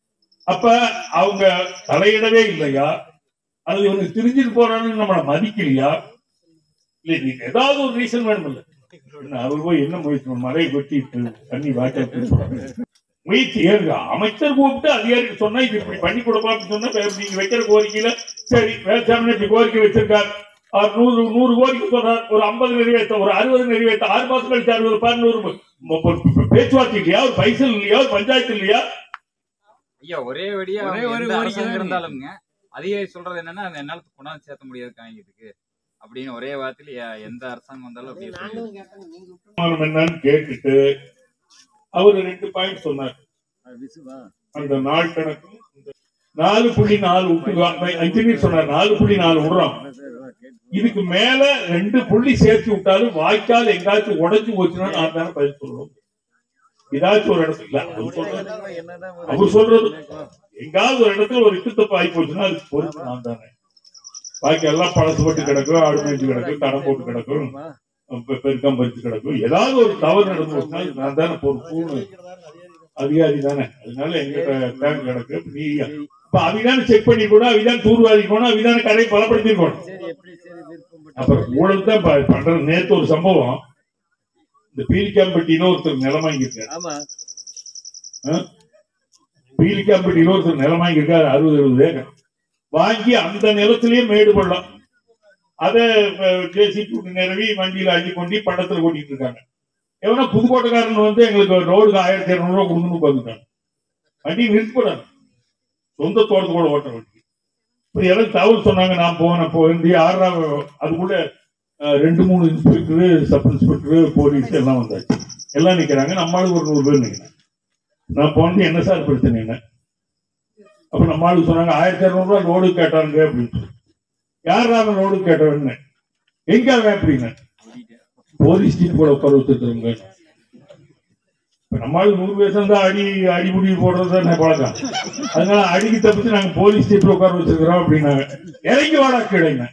Speaker 1: அப்ப அவங்க தலையிடவே இல்லையா அது இவனுக்கு தெரிஞ்சுட்டு போறான்னு நம்மள மதிக்கலையா இல்ல நீ ஏதாவது ஒரு ரீசன் வேணும் இல்ல என்ன, அவர் போய் என்ன முயற்சி பண்ண- மலையை கொட்டி தண்ணி வாய்க்கால் முயற்சி ஏறுங்க அமைச்சர் கூப்பிட்டு அதிகாரிக்கு சொன்னா இது இப்படி பண்ணி கொடுப்பா அப்படின்னு சொன்னா வேற நீங்க வைக்கிற கோரிக்கையில சரி வேட்சாமி இப்படி கோரிக்கை வச்சிருக்கார் அவர் நூறு நூறு கோரிக்கை சொல்றார் ஒரு ஐம்பது நிறைவேற்ற ஒரு அறுபது நிறைவேற்ற ஆறு மாசம் கழிச்சு அறுபது பதினூறு ம- ம- ம- பேச்சுவார்த்தை இல்லையா ஒரு பைசல் இல்லையா ஒரு பஞ்சாயத்து இல்லையா
Speaker 2: ஐயா ஒரே வழியா
Speaker 3: ஒரே
Speaker 2: அவங்க
Speaker 3: ஒரு
Speaker 2: எந்த
Speaker 3: கோரிக்கை
Speaker 2: அரசாங்கம்
Speaker 3: தான்
Speaker 2: இருந்தாலுங்க அதிகாரி சொல்றது என்னன்னா அந்த நிலத்தை கொண்டாந்து சேர்த்த முடியாது காங்கிட்டுக்கு அப்படின்னு ஒரே வார்த்தையில எ- எந்த அரசாங்கம் வந்தாலும் அப்படியே சொல்லிடுது.
Speaker 1: தீர்மானம் என்னன்னு கேட்டுட்டு அவர் ரெண்டு பாயிண்ட் சொன்னார் அந்த நாள் கணக்கு நாலு புள்ளி நாலு விட்டு இன்ஜினியர் சொன்னார் நாலு புள்ளி நாலு விடுறோம் இதுக்கு மேல ரெண்டு புள்ளி சேர்த்து விட்டாலும் வாய்க்கால் எங்காச்சும் உடைஞ்சு போச்சுன்னா நான் தானே பதில் சொல்லணும் ஏதாச்சும் ஒரு இடத்துல இல்ல, அவர் சொல்றது அவர் சொல்றது எங்காவது ஒரு இடத்துல ஒரு இட்டுத்தப்பு ஆகி போச்சுன்னா அதுக்கு பொறுப்பு நான் தானே பாக்கி எல்லாம் பழசுபட்டு கிடக்கும் ஆடு மேய்ச்சி கிடக்கும் தடம் போட்டு கிடக்கும் பெ- பெருக்கம் பறிச்சு கிடக்கும் ஏதாவது ஒரு தவறு நடந்து போச்சுன்னா இது நான் தானே பொறுப்புன்னு அதிகாரி தானே அதனால எங்கிட்ட டேங்க் கிடக்கு இப்ப நீ இப்ப அவிதான செக் பண்ணி கூட அவிதான் தூர்வாரி போனா அவிதான கடையை பலப்படுத்திருக்கணும் அப்புறம் ஊழல் தான் ப- பண்றது நேத்து ஒரு சம்பவம் இந்த பீலிக்காம்பட்டியில ஒருத்தர் நிலம் வாங்கியிருக்காரு
Speaker 3: ஆமா
Speaker 1: பீலிக்காம்பட்டியில ஒருத்தர் நிலம் வாங்கியிருக்காரு அறுபது எழுபது ஏக்கர் வாங்கி அந்த நிலத்திலேயே மேடு பள்ளம் அதை ஜேசிபி நிறவி வண்டியில அள்ளி கொண்டு பண்டத்துல கொட்டிட்டு இருக்காங்க எவனா புதுக்கோட்டைக்காரன் வந்து எங்களுக்கு ரோடுக்கு ஆயிரத்தி இருநூறு ரூபா கொடுக்கணும் உட்காந்துட்டாங்க வண்டி நிறுத்தக்கூடாது சொந்த தோட்டத்தோட ஓட்ட வண்டி இப்படி எனக்கு தகவல் சொன்னாங்க நான் போனேன் போய் ஆறாம் அதுக்குள்ள அஹ், ரெண்டு மூணு இன்ஸ்பெக்டர் சப் இன்ஸ்பெக்டர் போலீஸ் எல்லாம் வந்தாச்சு எல்லாம் நிக்கிறாங்க நம்மளுக்கு ஒரு நூறு பேர் நிக்கிறேன் நான் போனது என்ன சார் பிரச்சனை என்ன அப்ப நம்ம ஆளுக்கு சொன்னாங்க ஆயிரத்தி இருநூறு ரூபாய் லோடு கேட்டாங்க அப்படின்னு சொல்லி யார் அவன் லோடு கேட்டவன்னு எங்க அவன் அப்படின்னு போலீஸ் ஜீப் கூட உட்கார வச்சிருக்கிறவங்க இப்ப நம்மளால நூறு பேசம் தான் அடி அடிமுடி போடுறது தான் பழக்கம் அதனால அடிக்கு தப்பிச்சு நாங்க போலீஸ் ஜீப்ல உட்கார வச்சிருக்கிறோம் அப்படின்னாங்க இறங்கி வாடா கிடைங்க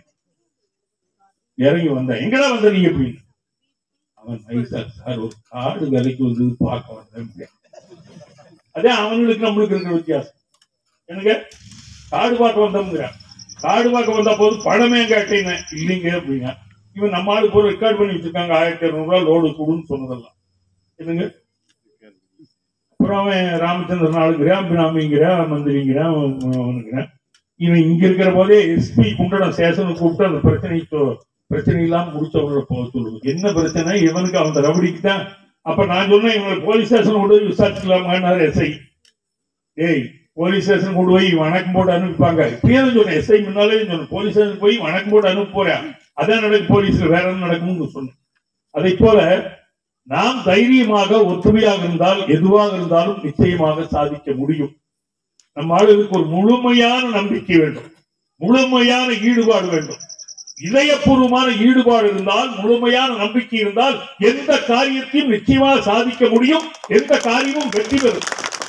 Speaker 1: இறங்கி வந்தேன் எங்கடா வந்த நீங்க அப்படின்னு அவன் நைசா சார் ஒரு காடு விலைக்கு வந்து பார்க்க வந்தேன் அதே அவங்களுக்கு நம்மளுக்கு இருக்கிற வித்தியாசம் எனக்கு காடு பார்க்க வந்தோம்ங்கிறான் காடு பார்க்க வந்த போது பணமே கேட்டீங்க இல்லைங்க அப்படிங்க இவன் நம்ம ஆளுக்கு ஒரு ரெக்கார்ட் பண்ணி வச்சிருக்காங்க ஆயிரத்தி இருநூறு ரூபாய் லோடு கொடுன்னு சொன்னதெல்லாம் என்னங்க அப்புறம் அவன் ராமச்சந்திரன் ஆளுங்கிறான் பிராமிங்கிறான் மந்திரிங்கிறான் அவனுங்கிறான் இவன் இங்க இருக்கிற போதே எஸ்பி குண்டடம் சேஷனுக்கு கூப்பிட்டு அந்த பிரச்சனை சொ- பிரச்சனை இல்லாம முடிச்சவங்கள போக சொல்லுங்க என்ன பிரச்சனை இவனுக்கு அந்த ரவுடிக்கு தான் அப்ப நான் சொன்னேன் இவங்களை போலீஸ் ஸ்டேஷன் கொண்டு போய் விசாரிச்சுக்கலாமான்னாரு எஸ்ஐ ஏய் போலீஸ் ஸ்டேஷன் கொண்டு போய் வணக்கம் போட்டு அனுப்பிப்பாங்க இப்பயே தான் சொன்னேன் எஸ்ஐ முன்னாலே சொன்னேன் போலீஸ் ஸ்டேஷன் போய் வணக்கம் போட்டு அனுப்ப போறேன் அதான் நடக்கும் போலீஸ்ல வேற என்ன நடக்கும்னு சொன்னேன் அதை போல நாம் தைரியமாக ஒற்றுமையாக இருந்தால் எதுவாக இருந்தாலும் நிச்சயமாக சாதிக்க முடியும் நம் ஆளுகளுக்கு ஒரு முழுமையான நம்பிக்கை வேண்டும் முழுமையான ஈடுபாடு வேண்டும் இதயபூர்வமான ஈடுபாடு இருந்தால் முழுமையான நம்பிக்கை இருந்தால் எந்த காரியத்தையும் நிச்சயமாக சாதிக்க முடியும் எந்த காரியமும் வெற்றி பெறும்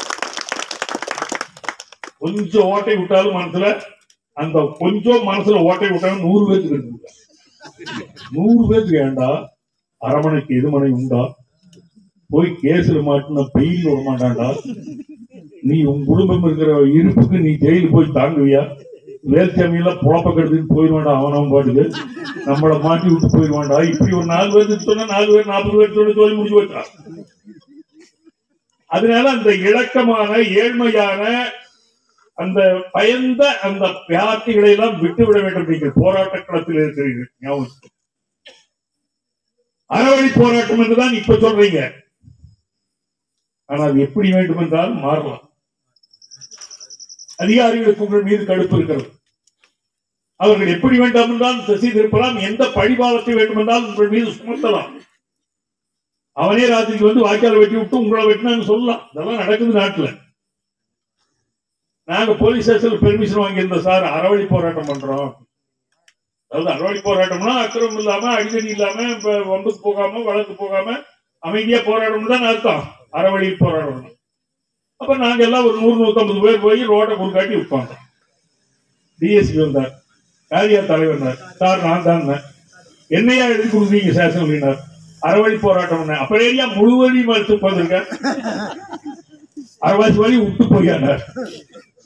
Speaker 1: கொஞ்சம் ஓட்டை விட்டாலும் மனசுல அந்த கொஞ்சம் மனசுல ஓட்டை விட்டாலும் நூறு பேருக்கு இருக்குங்க நூறு பேருக்கு ஏண்டா அரமனைக்கு எதுமனை உண்டா போய் கேஸ்ல மாட்டின பெயில் விட மாட்டான்டா நீ உன் குடும்பம் இருக்கிற இருப்புக்கு நீ ஜெயிலுக்கு போய் தாங்குவியா வேல்சாமியில புழப்ப கெடுத்துட்டு போயிடுவான்டா அவனவன் பாட்டுக்கு நம்மள மாட்டி விட்டு போயிடுவான்டா இப்படி ஒரு நாலு பேருக்கு சொன்னா நாலு பேர் நாற்பது பேர் சொல்லி சொல்லி முடிச்சு வச்சான் அதனால அந்த இலக்கமான ஏழ்மையான அந்த பயந்த அந்த வியார்த்திகளை எல்லாம் விட்டுவிட வேண்டும் நீங்கள் போராட்ட களத்தில் இருக்கிறீர்கள் ஞாபகம் வச்சுக்கோங்க. அறவழி போராட்டம் என்றுதான் இப்ப சொல்றீங்க ஆனால் எப்படி வேண்டும் என்றால் மாறலாம் அதிகாரிகளுக்கு உங்கள் மீது கடுப்பு இருக்கிறது அவர்கள் எப்படி வேண்டாம் என்றால் திசை திருப்பலாம் எந்த பழிபாவத்தை வேண்டும் என்றால் உங்கள் மீது சுமத்தலாம் அவனே ராத்திரிக்கு வந்து வாய்க்கால வெட்டி விட்டு உங்களை வெட்டினான்னு சொல்லலாம் இதெல்லாம் நடக்குது நாட்டுல நாங்க போலீஸ் ஸ்டேஷன்ல பெர்மிஷன் வாங்கியிருந்தோம் சார் அறவழி போராட்டம் பண்றோம் அதாவது அறவழி போராட்டம்னா அக்கிரமம் இல்லாம அடிக்கடி இல்லாம இப்ப வம்புக்கு போகாம வழக்கு போகாம அமைதியா போராடணும் தான் அர்த்தம் அறவழி போராடணும் அப்ப நாங்க எல்லாம் ஒரு நூறு நூத்தம்பது பேர் போய் ரோட்டை குறுக்காட்டி உட்காந்தோம் டிஎஸ்பி வந்தார் காரியா தலைவர் வந்தார். சார் நான் தான் என்னையா எழுதி கொடுக்குறீங்க சேஷன் அப்படின்னார் அறவழி போராட்டம் அப்ப ஏரியா முழு வழி மறுத்து உட்காந்துருக்கேன் அரைவாசி வழி விட்டு போயானார்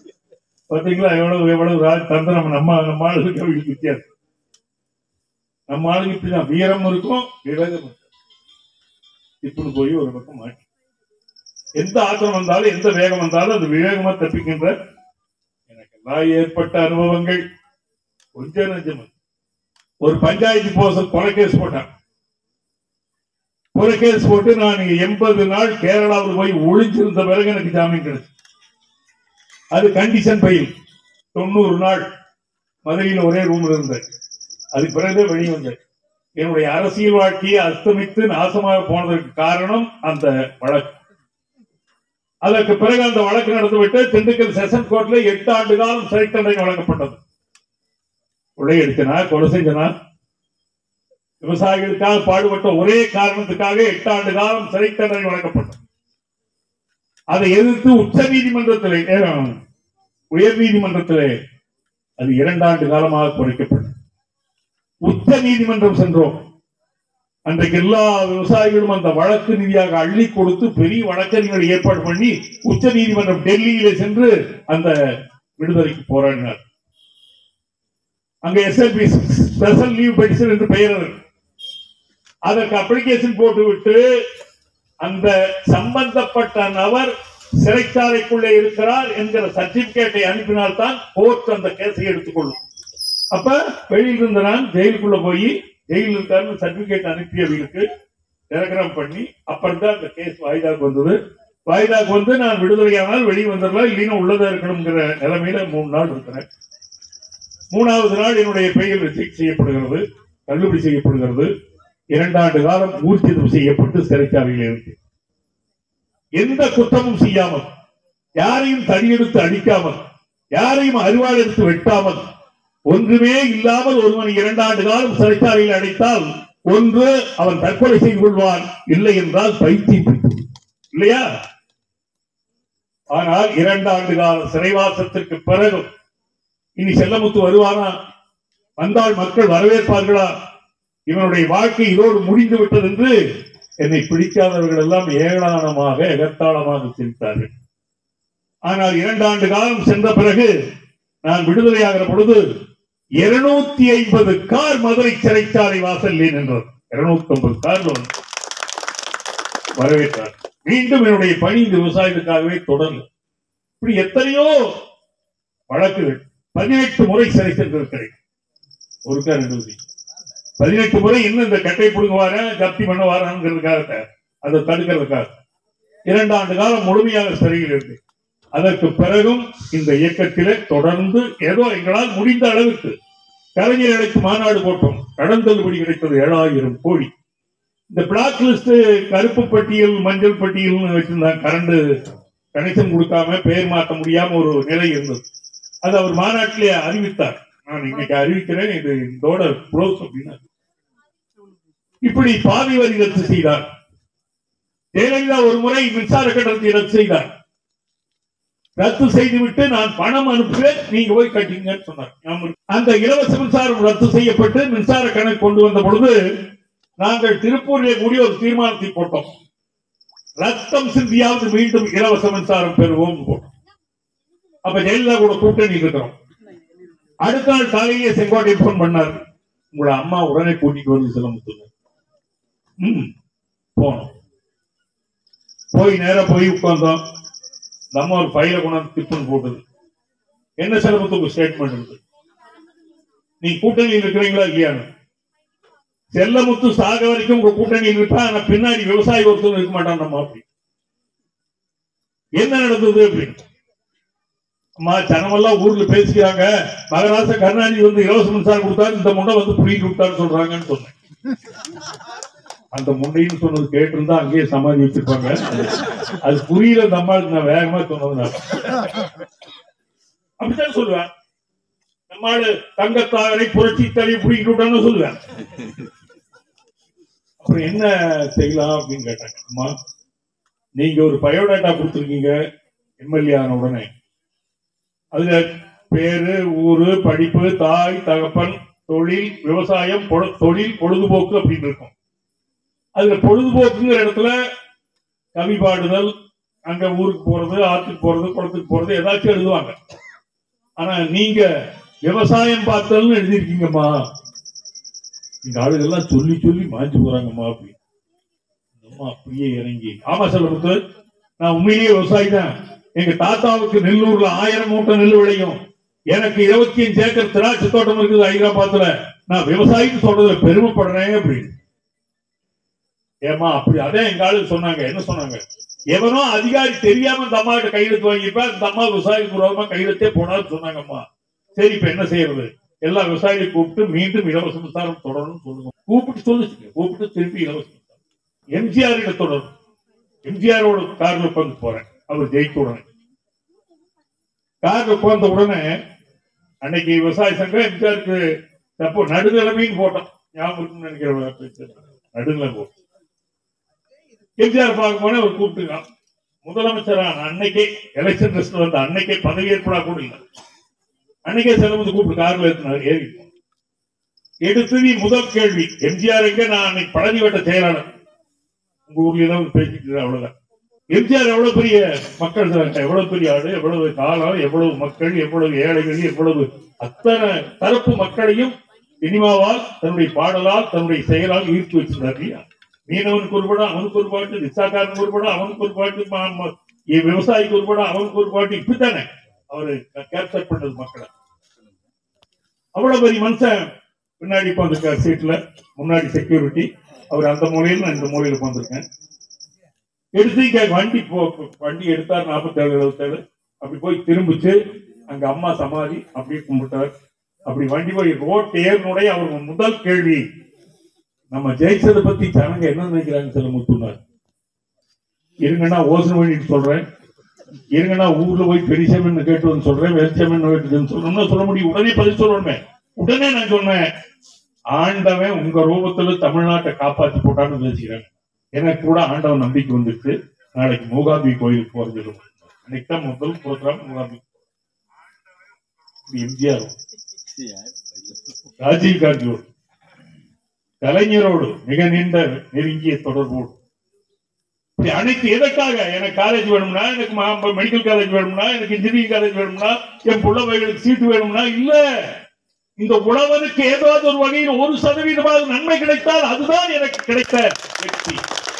Speaker 1: பாத்தீங்களா எவ்வளவு எவ்வளவு ராஜ் தந்திரம் நம்ம நம்ம ஆளுக்கு அவங்களுக்கு வித்தியாசம் நம்ம ஆளுக்கு இப்படிதான் வீரம் இருக்கும் விவேகம் இருக்கும் இப்படி போய் ஒரு பக்கம் மாட்டி எந்த ஆத்திரம் வந்தாலும் எந்த வேகம் வந்தாலும் அது விவேகமா தப்பிக்கின்ற எனக்கு எல்லாம் ஏற்பட்ட அனுபவங்கள் கொஞ்சம் நெஞ்சம் அல்ல. ஒரு பஞ்சாயத்து போச கொலை கேஸ் போட்டான் கொலை கேஸ் போட்டு நான் எண்பது நாள் கேரளாவில் போய் ஒளிஞ்சிருந்த பிறகு எனக்கு ஜாமீன் கிடைச்சு அது கண்டிஷன் பயில் தொண்ணூறு நாள் மதுரையில் ஒரே ரூம்ல இருந்தேன் அதுக்கு பிறகு வெளியே வந்தேன் என்னுடைய அரசியல் வாழ்க்கையை அஸ்தமித்து நாசமாக போனதற்கு காரணம் அந்த வழக்கு அதற்கு பிறகு அந்த வழக்கு நடந்துவிட்டு திண்டுக்கல் செஷன் கோர்ட்ல எட்டு ஆண்டு காலம் சிறை தண்டனை வழங்கப்பட்டது கொள்ளையடிச்சனா கொலை செஞ்சனா விவசாயிகளுக்காக பாடுபட்ட ஒரே காரணத்துக்காக எட்டு ஆண்டு காலம் சிறை தண்டனை வழங்கப்பட்டது அதை எதிர்த்து உச்ச நீதிமன்றத்திலே அஹ், உயர் நீதிமன்றத்திலே அது இரண்டாண்டு காலமாக குறைக்கப்பட்டது உச்ச நீதிமன்றம் சென்றோம் அன்றைக்கு எல்லா விவசாயிகளும் அந்த வழக்கு நிதியாக அள்ளி கொடுத்து பெரிய வழக்கறிஞர்களை ஏற்பாடு பண்ணி உச்ச நீதிமன்றம் டெல்லியிலே சென்று அந்த விடுதலைக்கு போராடினார் அங்க எஸ்எல்பி ஸ்பெஷல் லீவ் பெட்டிஷன் என்று பெயர் அதற்கு. அதற்கு அப்ளிகேஷன் போட்டுவிட்டு அந்த சம்பந்தப்பட்ட நபர் சிறைச்சாலைக்குள்ளே இருக்கிறார் என்கிற சர்டிபிகேட்டை அனுப்பினால்தான் கோர்ட் அந்த கேஸை எடுத்துக்கொள்ளும் அப்ப வெளியில் இருந்த நான் ஜெயிலுக்குள்ள போய் ஜெயிலில் இருக்காருன்னு சர்டிபிகேட் அனுப்பியவர்களுக்கு டெலகிராம் பண்ணி அப்புறம் தான் அந்த கேஸ் வாய்தாக்கு வந்தது வாய்தாக்கு வந்து நான் விடுதலையானால் வெளியே வந்துடலாம் இல்லைன்னா உள்ளதா இருக்கணுங்கிற நிலைமையில மூணு நாள் இருக்கிறேன் மூணாவது நாள் என்னுடைய பெயர் ரிஜெக்ட் செய்யப்படுகிறது தள்ளுபடி செய்யப்படுகிறது இரண்டாண்டு காலம் ஊர்ஜிதம் செய்யப்பட்டு சிறைச்சாலையில் இருக்கு எந்த குற்றமும் செய்யாமல் யாரையும் தடியெடுத்து அடிக்காமல் யாரையும் அருவாள் எடுத்து வெட்டாமல் ஒன்றுமே இல்லாமல் ஒருவன் இரண்டாண்டு காலம் சிறைச்சாலையில் அடைத்தால் ஒன்று அவன் தற்கொலை செய்து கொள்வான் இல்லை என்றால் பைத்தியம் பிடிக்கும் இல்லையா ஆனால் இரண்டாண்டு கால சிறைவாசத்திற்கு பிறகு இனி செல்லமுத்து வருவானா வந்தால் மக்கள் வரவேற்பார்களா இவனுடைய வாழ்க்கை இதோடு முடிந்து விட்டது என்று என்னை பிடிக்காதவர்கள் எல்லாம் ஏளனமாக எகத்தாளமாக சிரித்தார்கள் ஆனால் இரண்டாண்டு காலம் சென்ற பிறகு நான் விடுதலையாகிற பொழுது இருநூத்தி ஐம்பது கார் மதுரை சிறைச்சாலை வாசல்லே நின்றது இருநூத்தி ஐம்பது கார் வரவேற்றார் மீண்டும் என்னுடைய பணி இந்த விவசாயத்துக்காகவே தொடரல இப்படி எத்தனையோ வழக்குகள் பதினெட்டு முறை சிறை சென்றிருக்கிறேன் ஒருக்கா ரெண்டு முறை. பதினெட்டு முறை இன்னும் இந்த கட்டை புடுங்க வார ஜப்தி பண்ண வாராங்கிறதுக்காக அதை தடுக்கிறதுக்காக இரண்டாண்டு காலம் முழுமையாக சிறையில் இருக்கு அதற்கு பிறகும் இந்த இயக்கத்திலே தொடர்ந்து ஏதோ எங்களால் முடிந்த அளவுக்கு கலைஞர் அழைத்து மாநாடு போட்டோம் கடன் தள்ளுபடி கிடைத்தது ஏழாயிரம் கோடி இந்த பிளாக் லிஸ்ட் கருப்பு பட்டியல் மஞ்சள் பட்டியல்னு வச்சிருந்தாங்க கரண்ட் கனெக்ஷன் கொடுக்காம பெயர் மாற்ற முடியாம ஒரு நிலை இருந்தது அது அவர் மாநாட்டிலே அறிவித்தார் நான் இன்னைக்கு அறிவிக்கிறேன் இது இதோட க்ளோஸ் அப்படின்னா இப்படி பாதி வரி ரத்து செய்தார் ஜெயலலிதா ஒரு முறை மின்சார கட்டணத்தை ரத்து செய்தார் ரத்து செய்துவிட்டு நான் பணம் அனுப்புவேன் நீங்க போய் கட்டிங்கன்னு சொன்னார் ஞாபகம் இருக்கு. அந்த இலவச மின்சாரம் ரத்து செய்யப்பட்டு மின்சார கணக்கு கொண்டு வந்த பொழுது நாங்கள் திருப்பூரிலே கூடிய ஒரு தீர்மானத்தை போட்டோம் ரத்தம் சிந்தியாவது மீண்டும் இலவச மின்சாரம் பெறுவோம் போட்டோம் அப்ப ஜெயலலிதா கூட கூட்டணி இருக்கிறோம் அடுத்த நாள் காலையிலே செங்கோட்டை போன் பண்ணார் உங்களோட அம்மா உடனே கூட்டிட்டு வந்து சிலம்புத்துங்க ம் போனோம் போய் நேரா போய் உட்கார்ந்தோம் நம்ம ஒரு ஃபைல கொண்டாந்து டிப்புன்னு போட்டது என்ன சிலபத்துக்கு ஸ்டேட்மெண்ட் இருக்கு நீ கூட்டணியில் இருக்கிறீங்களா இல்லையான்னு செல்லமுத்து சாக வரைக்கும் உங்க கூட்டணியில் இருப்பா ஆனா பின்னாடி விவசாயி ஒருத்தர் இருக்க மாட்டான் நம்ம அப்படி என்ன நடந்தது அப்படின்னு அம்மா ஜனமெல்லாம் ஊர்ல பேசிக்கிறாங்க மகராச கருணாநிதி வந்து இலவச மின்சாரம் கொடுத்தாரு இந்த முண்டை வந்து புடிங்கிட்டு விட்டாருன்னு சொல்றாங்கன்னு சொன்னேன் அந்த முண்டைன்னு சொன்னது கேட்டிருந்தா அங்கேயே சமாதி வச்சிருப்பாங்க அது புரியல அந்த அம்மாளுக்கு நான் வேகமா சொன்னதுனால அப்படித்தான் சொல்லுவேன் நம்மாளு தங்கத்தாவரை புரட்சி தலை புடிங்கிட்டு விட்டான்னு சொல்லுவேன் அப்புறம் என்ன செய்யலாம் அப்படின்னு கேட்டாங்க அம்மா நீங்க ஒரு பயோடேட்டா கொடுத்துருக்கீங்க எம்எல்ஏ ஆன உடனே அதுல பேரு ஊரு படிப்பு தாய் தகப்பன் தொழில் விவசாயம் பொழு- தொழில் பொழுதுபோக்கு அப்படின்னு இருக்கும் அதுல பொழுதுபோக்குங்கிற இடத்துல கவி பாடுதல் அங்க ஊருக்கு போறது ஆற்றுக்கு போறது குளத்துக்கு போறது ஏதாச்சும் எழுதுவாங்க ஆனா நீங்க விவசாயம் பார்த்தல்னு எழுதிருக்கீங்கம்மா இந்த ஆளுகள்லாம் சொல்லி சொல்லி மாஞ்சு போறாங்கம்மா அப்படி அம்மா அப்படியே இறங்கி ஆமா செல்லமுத்து நான் உண்மையிலேயே விவசாயி தான் எங்க தாத்தாவுக்கு நெல்லூர்ல ஆயிரம் மூட்டை நெல் விளையும் எனக்கு இருபத்தி அஞ்சு ஏக்கர் திராட்சை தோட்டம் இருக்குது ஹைதராபாத்ல நான் விவசாயின்னு சொல்றதுல பெருமைப்படுறேன் அப்படின்னு ஏமா அப்படி அதே எங்க ஆளு சொன்னாங்க என்ன சொன்னாங்க எவனோ அதிகாரி தெரியாம இந்த அம்மா கிட்ட கையெழுத்து வாங்கிப்ப இந்த அம்மா விவசாயிக்கு விரோதமா கையெழுத்தே போனான்னு சொன்னாங்கம்மா சரி இப்ப என்ன செய்யறது எல்லா விவசாயிகளை கூப்பிட்டு மீண்டும் இலவச மின்சாரம் தொடரணும்னு சொல்லுங்க கூப்பிட்டு சொல்லுச்சுங்க கூப்பிட்டு திருப்பி இலவச மின்சாரம் எம்ஜிஆர் கிட்ட தொடரும் எம்ஜிஆரோட கார்ல உட்காந்து போறேன் அவர் ஜெயித்த உடனே கார்ல உட்கார்ந்த உடனே அன்னைக்கு விவசாய சங்கம் எம்ஜிஆருக்கு அப்போ நடுநிலைமைன்னு போட்டோம் ஞாபகம் இருக்குன்னு நினைக்கிறேன் நடுநிலை போட்டோம் எம்ஜிஆர் பார்க்க போனே அவர் கூப்பிட்டுருக்கான் முதலமைச்சரான அன்னைக்கே எலெக்ஷன் லிஸ்ட் வந்த அன்னைக்கே பதவியேற்படா கூட இல்லை அன்னைக்கே செலவு கூப்பிட்டு கார்ல ஏற்றினார் ஏறி எடுத்தது முதல் கேள்வி எம்ஜிஆர் எங்க நான் அன்னைக்கு பழனி வட்ட செயலாளர் உங்க ஊர்ல தான் பேசிட்டு இருக்கேன், அவ்வளவுதான் எம்ஜிஆர் எவ்வளவு பெரிய மக்கள் தான் எவ்வளவு பெரிய ஆடு எவ்வளவு காலம் எவ்வளவு மக்கள் எவ்வளவு ஏழைகள் எவ்வளவு அத்தனை தரப்பு மக்களையும் சினிமாவால் தன்னுடைய பாடலால் தன்னுடைய செயலால் ஈர்த்து வச்சிருந்தார் இல்லையா மீனவனுக்கு ஒரு படம் அவனுக்கு ஒரு பாட்டு ரிக்ஷாக்காரனுக்கு ஒரு படம் அவனுக்கு ஒரு பாட்டு ம- ம- இ- விவசாயிக்கு ஒரு படம் அவனுக்கு ஒரு பாட்டு இப்படித்தானே அவரு கேப்சர் பண்ணது மக்களை அவ்வளவு பெரிய மனுஷன் பின்னாடி உட்காந்துருக்கார் சீட்ல முன்னாடி செக்யூரிட்டி அவர் அந்த மூலையில நான் இந்த மூலையில உட்காந்துருக்கேன் எடுத்து இங்க வண்டி போ வண்டி எடுத்தார் நாற்பத்தேழு எழுபத்தேழு அப்படி போய் திரும்பிச்சு அங்க அம்மா சமாதி அப்படியே கும்பிட்டார் அப்படி வண்டி போய் ரோட் ஏறினுடைய அவர் முதல் கேள்வி நம்ம ஜெயிச்சதை பத்தி ஜனங்க என்ன நினைக்கிறாங்க சில முத்துனார் இருங்கன்னா ஓசன் பண்ணிட்டு சொல்றேன் இருங்கன்னா ஊர்ல போய் பெரியசமன் கேட்டு வந்து சொல்றேன் வெளிச்சமன் கேட்டு சொல்லணும்னு சொல்ல முடியும் உடனே பதில் சொல்லணுமே உடனே நான் சொன்னேன் ஆண்டவன் உங்க ரூபத்துல தமிழ்நாட்டை காப்பாத்தி போட்டான்னு பேசிக்கிறேன் எனக்கு கூட ஆண்டவன் நம்பிக்கை வந்துட்டு நாளைக்கு மூகாம்பி கோயிலுக்கு போறது அன்னைக்கு தான் முதல் ப்ரோக்ராம் மூகாம்பி எம்ஜிஆர் ராஜீவ் காந்தியோடு கலைஞரோடு மிக நீண்ட நெருங்கிய தொடர்போடு இப்படி அனைத்து எதற்காக எனக்கு காலேஜ் வேணும்னா எனக்கு மெடிக்கல் காலேஜ் வேணும்னா எனக்கு இன்ஜினியரிங் காலேஜ் வேணும்னா என் புள்ள வயலுக்கு சீட்டு வேணும்னா இல்ல இந்த உழவனுக்கு ஏதாவது ஒரு வகையில் ஒரு சதவீதமாவது நன்மை கிடைத்தால் அதுதான் எனக்கு கிடைத்த வெற்றி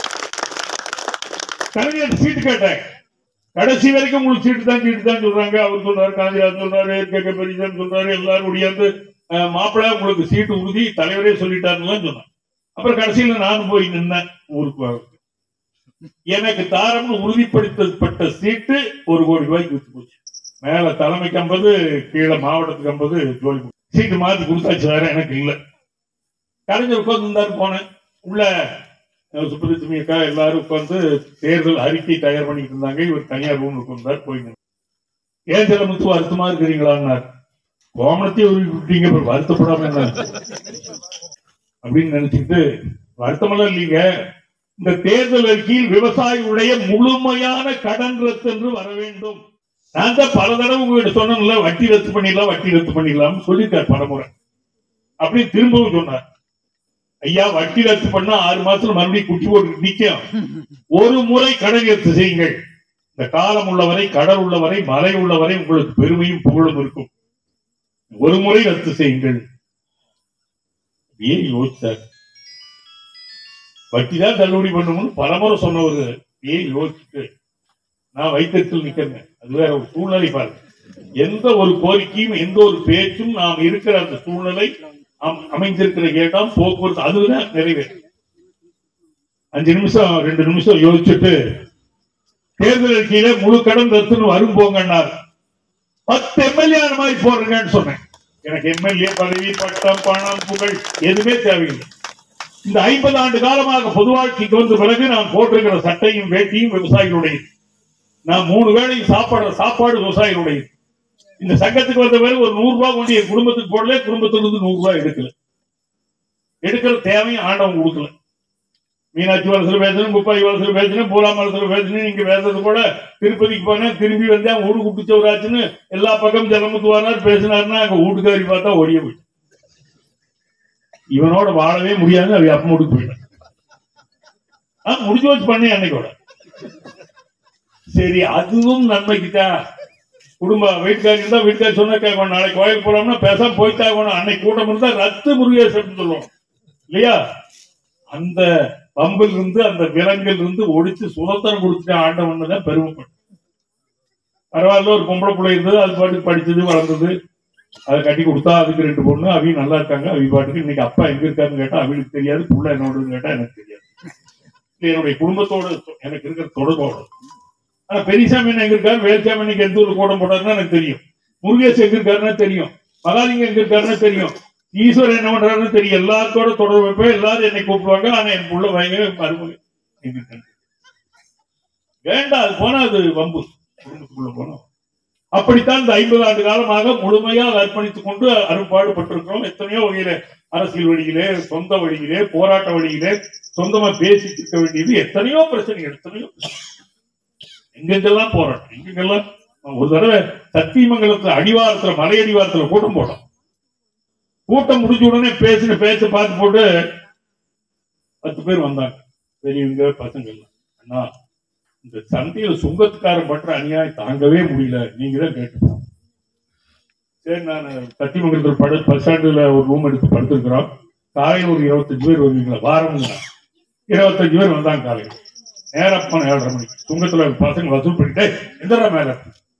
Speaker 1: கலைஞர் சீட்டு கேட்டேன் கடைசி வரைக்கும் உங்களுக்கு சீட்டு தான் சீட்டு தான் சொல்றாங்க அவர் சொல்றாரு காந்திராஜ் சொல்றாரு கேட்க பெரியசன் சொல்றாரு எல்லாரும் முடியாது மாப்பிள்ளை உங்களுக்கு சீட்டு உறுதி தலைவரே சொல்லிட்டாருன்னு சொன்னேன் அப்புறம் கடைசியில நானும் போய் நின்னேன் ஊருக்கு வரதுக்கு. எனக்கு தாரம்னு உறுதிப்படுத்தப்பட்ட சீட்டு ஒரு கோடி ரூபாய்க்கு வித்து போச்சு மேல தலைமைக்கு ஐம்பது கீழே மாவட்டத்துக்கு ஐம்பது ஜோலி சீட்டு மாத்தி கொடுத்தாச்சு வேற எனக்கு இல்ல கலைஞர் உட்கார்ந்து இருந்தாரு போனேன் உள்ள அஹ், சுப்புலட்சுமி அக்கா எல்லாரும் உட்கார்ந்து தேர்தல் அறிக்கை தயார் பண்ணிட்டு இருந்தாங்க இவர் தனியார் ரூம் உட்கார்ந்தார் போய் நின்னு. ஏன் சில முத்து வருத்தமா இருக்கிறீங்களான்னார் கோமணத்தையும் உருவி விட்டீங்க அப்புறம் வருத்தப்படாம என்ன அப்படின்னு நினைச்சுக்கிட்டு வருத்தமெல்லாம் இல்லைங்க இந்த தேர்தல் அறிக்கையில் விவசாயிகளுடைய முழுமையான கடன் ரத்து என்று வர வேண்டும் நான் தான் பல தடவை உங்ககிட்ட சொன்னேன்ல வட்டி ரத்து பண்ணிடலாம் வட்டி ரத்து பண்ணிடலாம் சொல்லியிருக்கார் பலமுறை அப்படி திரும்பவும் சொன்னார் ஐயா வட்டி ரத்து பண்ணா ஆறு மாசத்துல மறுபடியும் குட்டி போட்டு நிக்கும் ஒரு முறை கடன் ரத்து செய்யுங்கள் இந்த காலம் உள்ளவரை கடல் உள்ளவரை மலை உள்ளவரை உங்களுக்கு பெருமையும் புகழும் இருக்கும் ஒரு முறை ரத்து செய்யுங்கள் ஏன் யோசிச்சார் வட்டி தான் தள்ளுபடி பண்ணணும்னு பலமுறை சொன்னவர் ஏன் யோசிச்சுட்டு நான் வைத்தியத்தில் நிக்கிறேன் அது வேற ஒரு சூழ்நிலை பாருங்க எந்த ஒரு கோரிக்கையும் எந்த ஒரு பேச்சும் நாம் இருக்கிற அந்த சூழ்நிலை அம்- அமைந்திருக்கிற இடம் போக்குவரத்து அதுதான் நிறைவேறும் அஞ்சு நிமிஷம் ரெண்டு நிமிஷம் யோசிச்சுட்டு தேர்தல் அறிக்கையில முழு கடன் ரத்துன்னு வரும் போங்கன்னார் பத்து எம்எல்ஏ அந்த மாதிரி போடுறேங்கன்னு சொன்னேன் எனக்கு எம்எல்ஏ பதவி பட்டம் பணம் புகழ் எதுவுமே தேவையில்லை இந்த ஐம்பது ஆண்டு காலமாக பொது வாழ்க்கைக்கு வந்த பிறகு நான் போட்டிருக்கிற சட்டையும் வேட்டியும் விவசாயிகளுடைய நான் மூணு வேளையும் சாப்பாடு சாப்பாடு விவசாயிகளுடைய இந்த சங்கத்துக்கு வந்த பிறகு ஒரு நூறு ரூபாய் கொண்டு என் குடும்பத்துக்கு போடல குடும்பத்துல இருந்து நூறு ரூபாய் எடுக்கல எடுக்கிற தேவையும் ஆண்டவன் கொடுக்கல மீனாட்சி வளசல் பேசணும் முப்பாய் வளசல் பேசணும் பூலாம் வளசல் பேசணும் நீங்க பேசுறது கூட திருப்பதிக்கு போனேன் திரும்பி வந்தேன் ஊரு குப்பிச்சவராச்சுன்னு எல்லா பக்கம் ஜலமுத்துவானார் பேசினாருன்னா அங்க வீட்டுக்காரி பார்த்தா ஓடிய போயிட்டு இவனோட வாழவே முடியாது அவ அப்ப முடிக்கு போயிட்டான் ஆ, முடிஞ்சு வச்சு பண்ணேன் அன்னைக்கோட சரி அதுவும் நன்மைக்குதான் குடும்ப வீட்டுக்காரி இருந்தா வீட்டுக்காரி சொன்னா கேட்கணும் நாளைக்கு கோயில் போறோம்னா பேசாம போய்த்தாகணும் அன்னைக்கு கூட்டம் இருந்தா ரத்து முருகேசன் சொல்லுவோம் இல்லையா அந்த பம்பில் இருந்து அந்த விலங்கில் இருந்து ஒடிச்சு சுதந்திரம் கொடுத்துட்டு ஆண்டவன் தான் பெருமைப்படும் பரவாயில்ல ஒரு பொம்பளை பிள்ளை இருந்தது அது பாட்டுக்கு படிச்சது வளர்ந்தது அதை கட்டி கொடுத்தா அதுக்கு ரெண்டு பொண்ணு அவங்க நல்லா இருக்காங்க அவங்க பாட்டுக்கு இன்னைக்கு அப்பா எங்க இருக்காருன்னு கேட்டா அவங்களுக்கு தெரியாது புள்ள என்னோடன்னு கேட்டா எனக்கு தெரியாது இது என்னுடைய குடும்பத்தோட எனக்கு இருக்கிற தொடர்போட ஆனா பெரியசாமி என்ன எங்க இருக்காரு வேல்சாமி இன்னைக்கு எந்த ஊர்ல கூட்டம் போட்டாருன்னா எனக்கு தெரியும் முருகேஷ் எங்க இருக்காருன்னா தெரியும் மகாலிங்க எங்க இருக்காருன்னா தெரியும் ஈஸ்வரன் என்ன பண்றாருன்னு தெரியும் எல்லாத்தோட தொடர்பு வைப்பேன் எல்லாரும் என்னை கூப்பிடுவாங்க ஆனா என் புள்ள பயங்கர மருமக எங்க இருக்காரு வேண்டாம் அது போனா அது வம்பு குடும்பத்துக்குள்ள போனா அப்படித்தான் இந்த ஐம்பது ஆண்டு காலமாக முழுமையாக அர்ப்பணித்துக் கொண்டு அரும்பாடுபட்டிருக்கிறோம் எத்தனையோ வழியில அரசியல் வழியிலே சொந்த வழியிலே போராட்ட வழியிலே சொந்தமா பேசிட்டு இருக்க வேண்டியது எத்தனையோ பிரச்சனைகள் எத்தனையோ பிரச்சனை. எங்கெங்கெல்லாம் போராட்டம் எங்கெங்கெல்லாம் ஒரு தடவை சத்தியமங்கலத்துல அடிவாரத்துல மலை அடிவாரத்துல கூட்டம் போட்டோம் கூட்டம் முடிஞ்ச உடனே பேசின பேச்ச பார்த்து போட்டு பத்து பேர் வந்தாங்க பெரியவங்க பசங்க எல்லாம் அண்ணா இந்த சந்தையில சுங்கத்துக்காரன் பண்ற அநியாயம் தாங்கவே முடியல நீங்க தான் கேட்டுக்கணும் சரி நான் சத்தியமங்கலத்தில் படு பஸ் ஸ்டாண்டுல ஒரு ரூம் எடுத்து படுத்திருக்கிறோம் காலையில் ஒரு இருபத்தஞ்சு பேர் வருவீங்களா வாரம்ங்க இருபத்தஞ்சு பேர் வந்தாங்க காலையில் நேரா போன ஏழரை மணிக்கு சுங்கத்துல பசங்க வசூல் பண்ணிட்டு எந்தடா மேல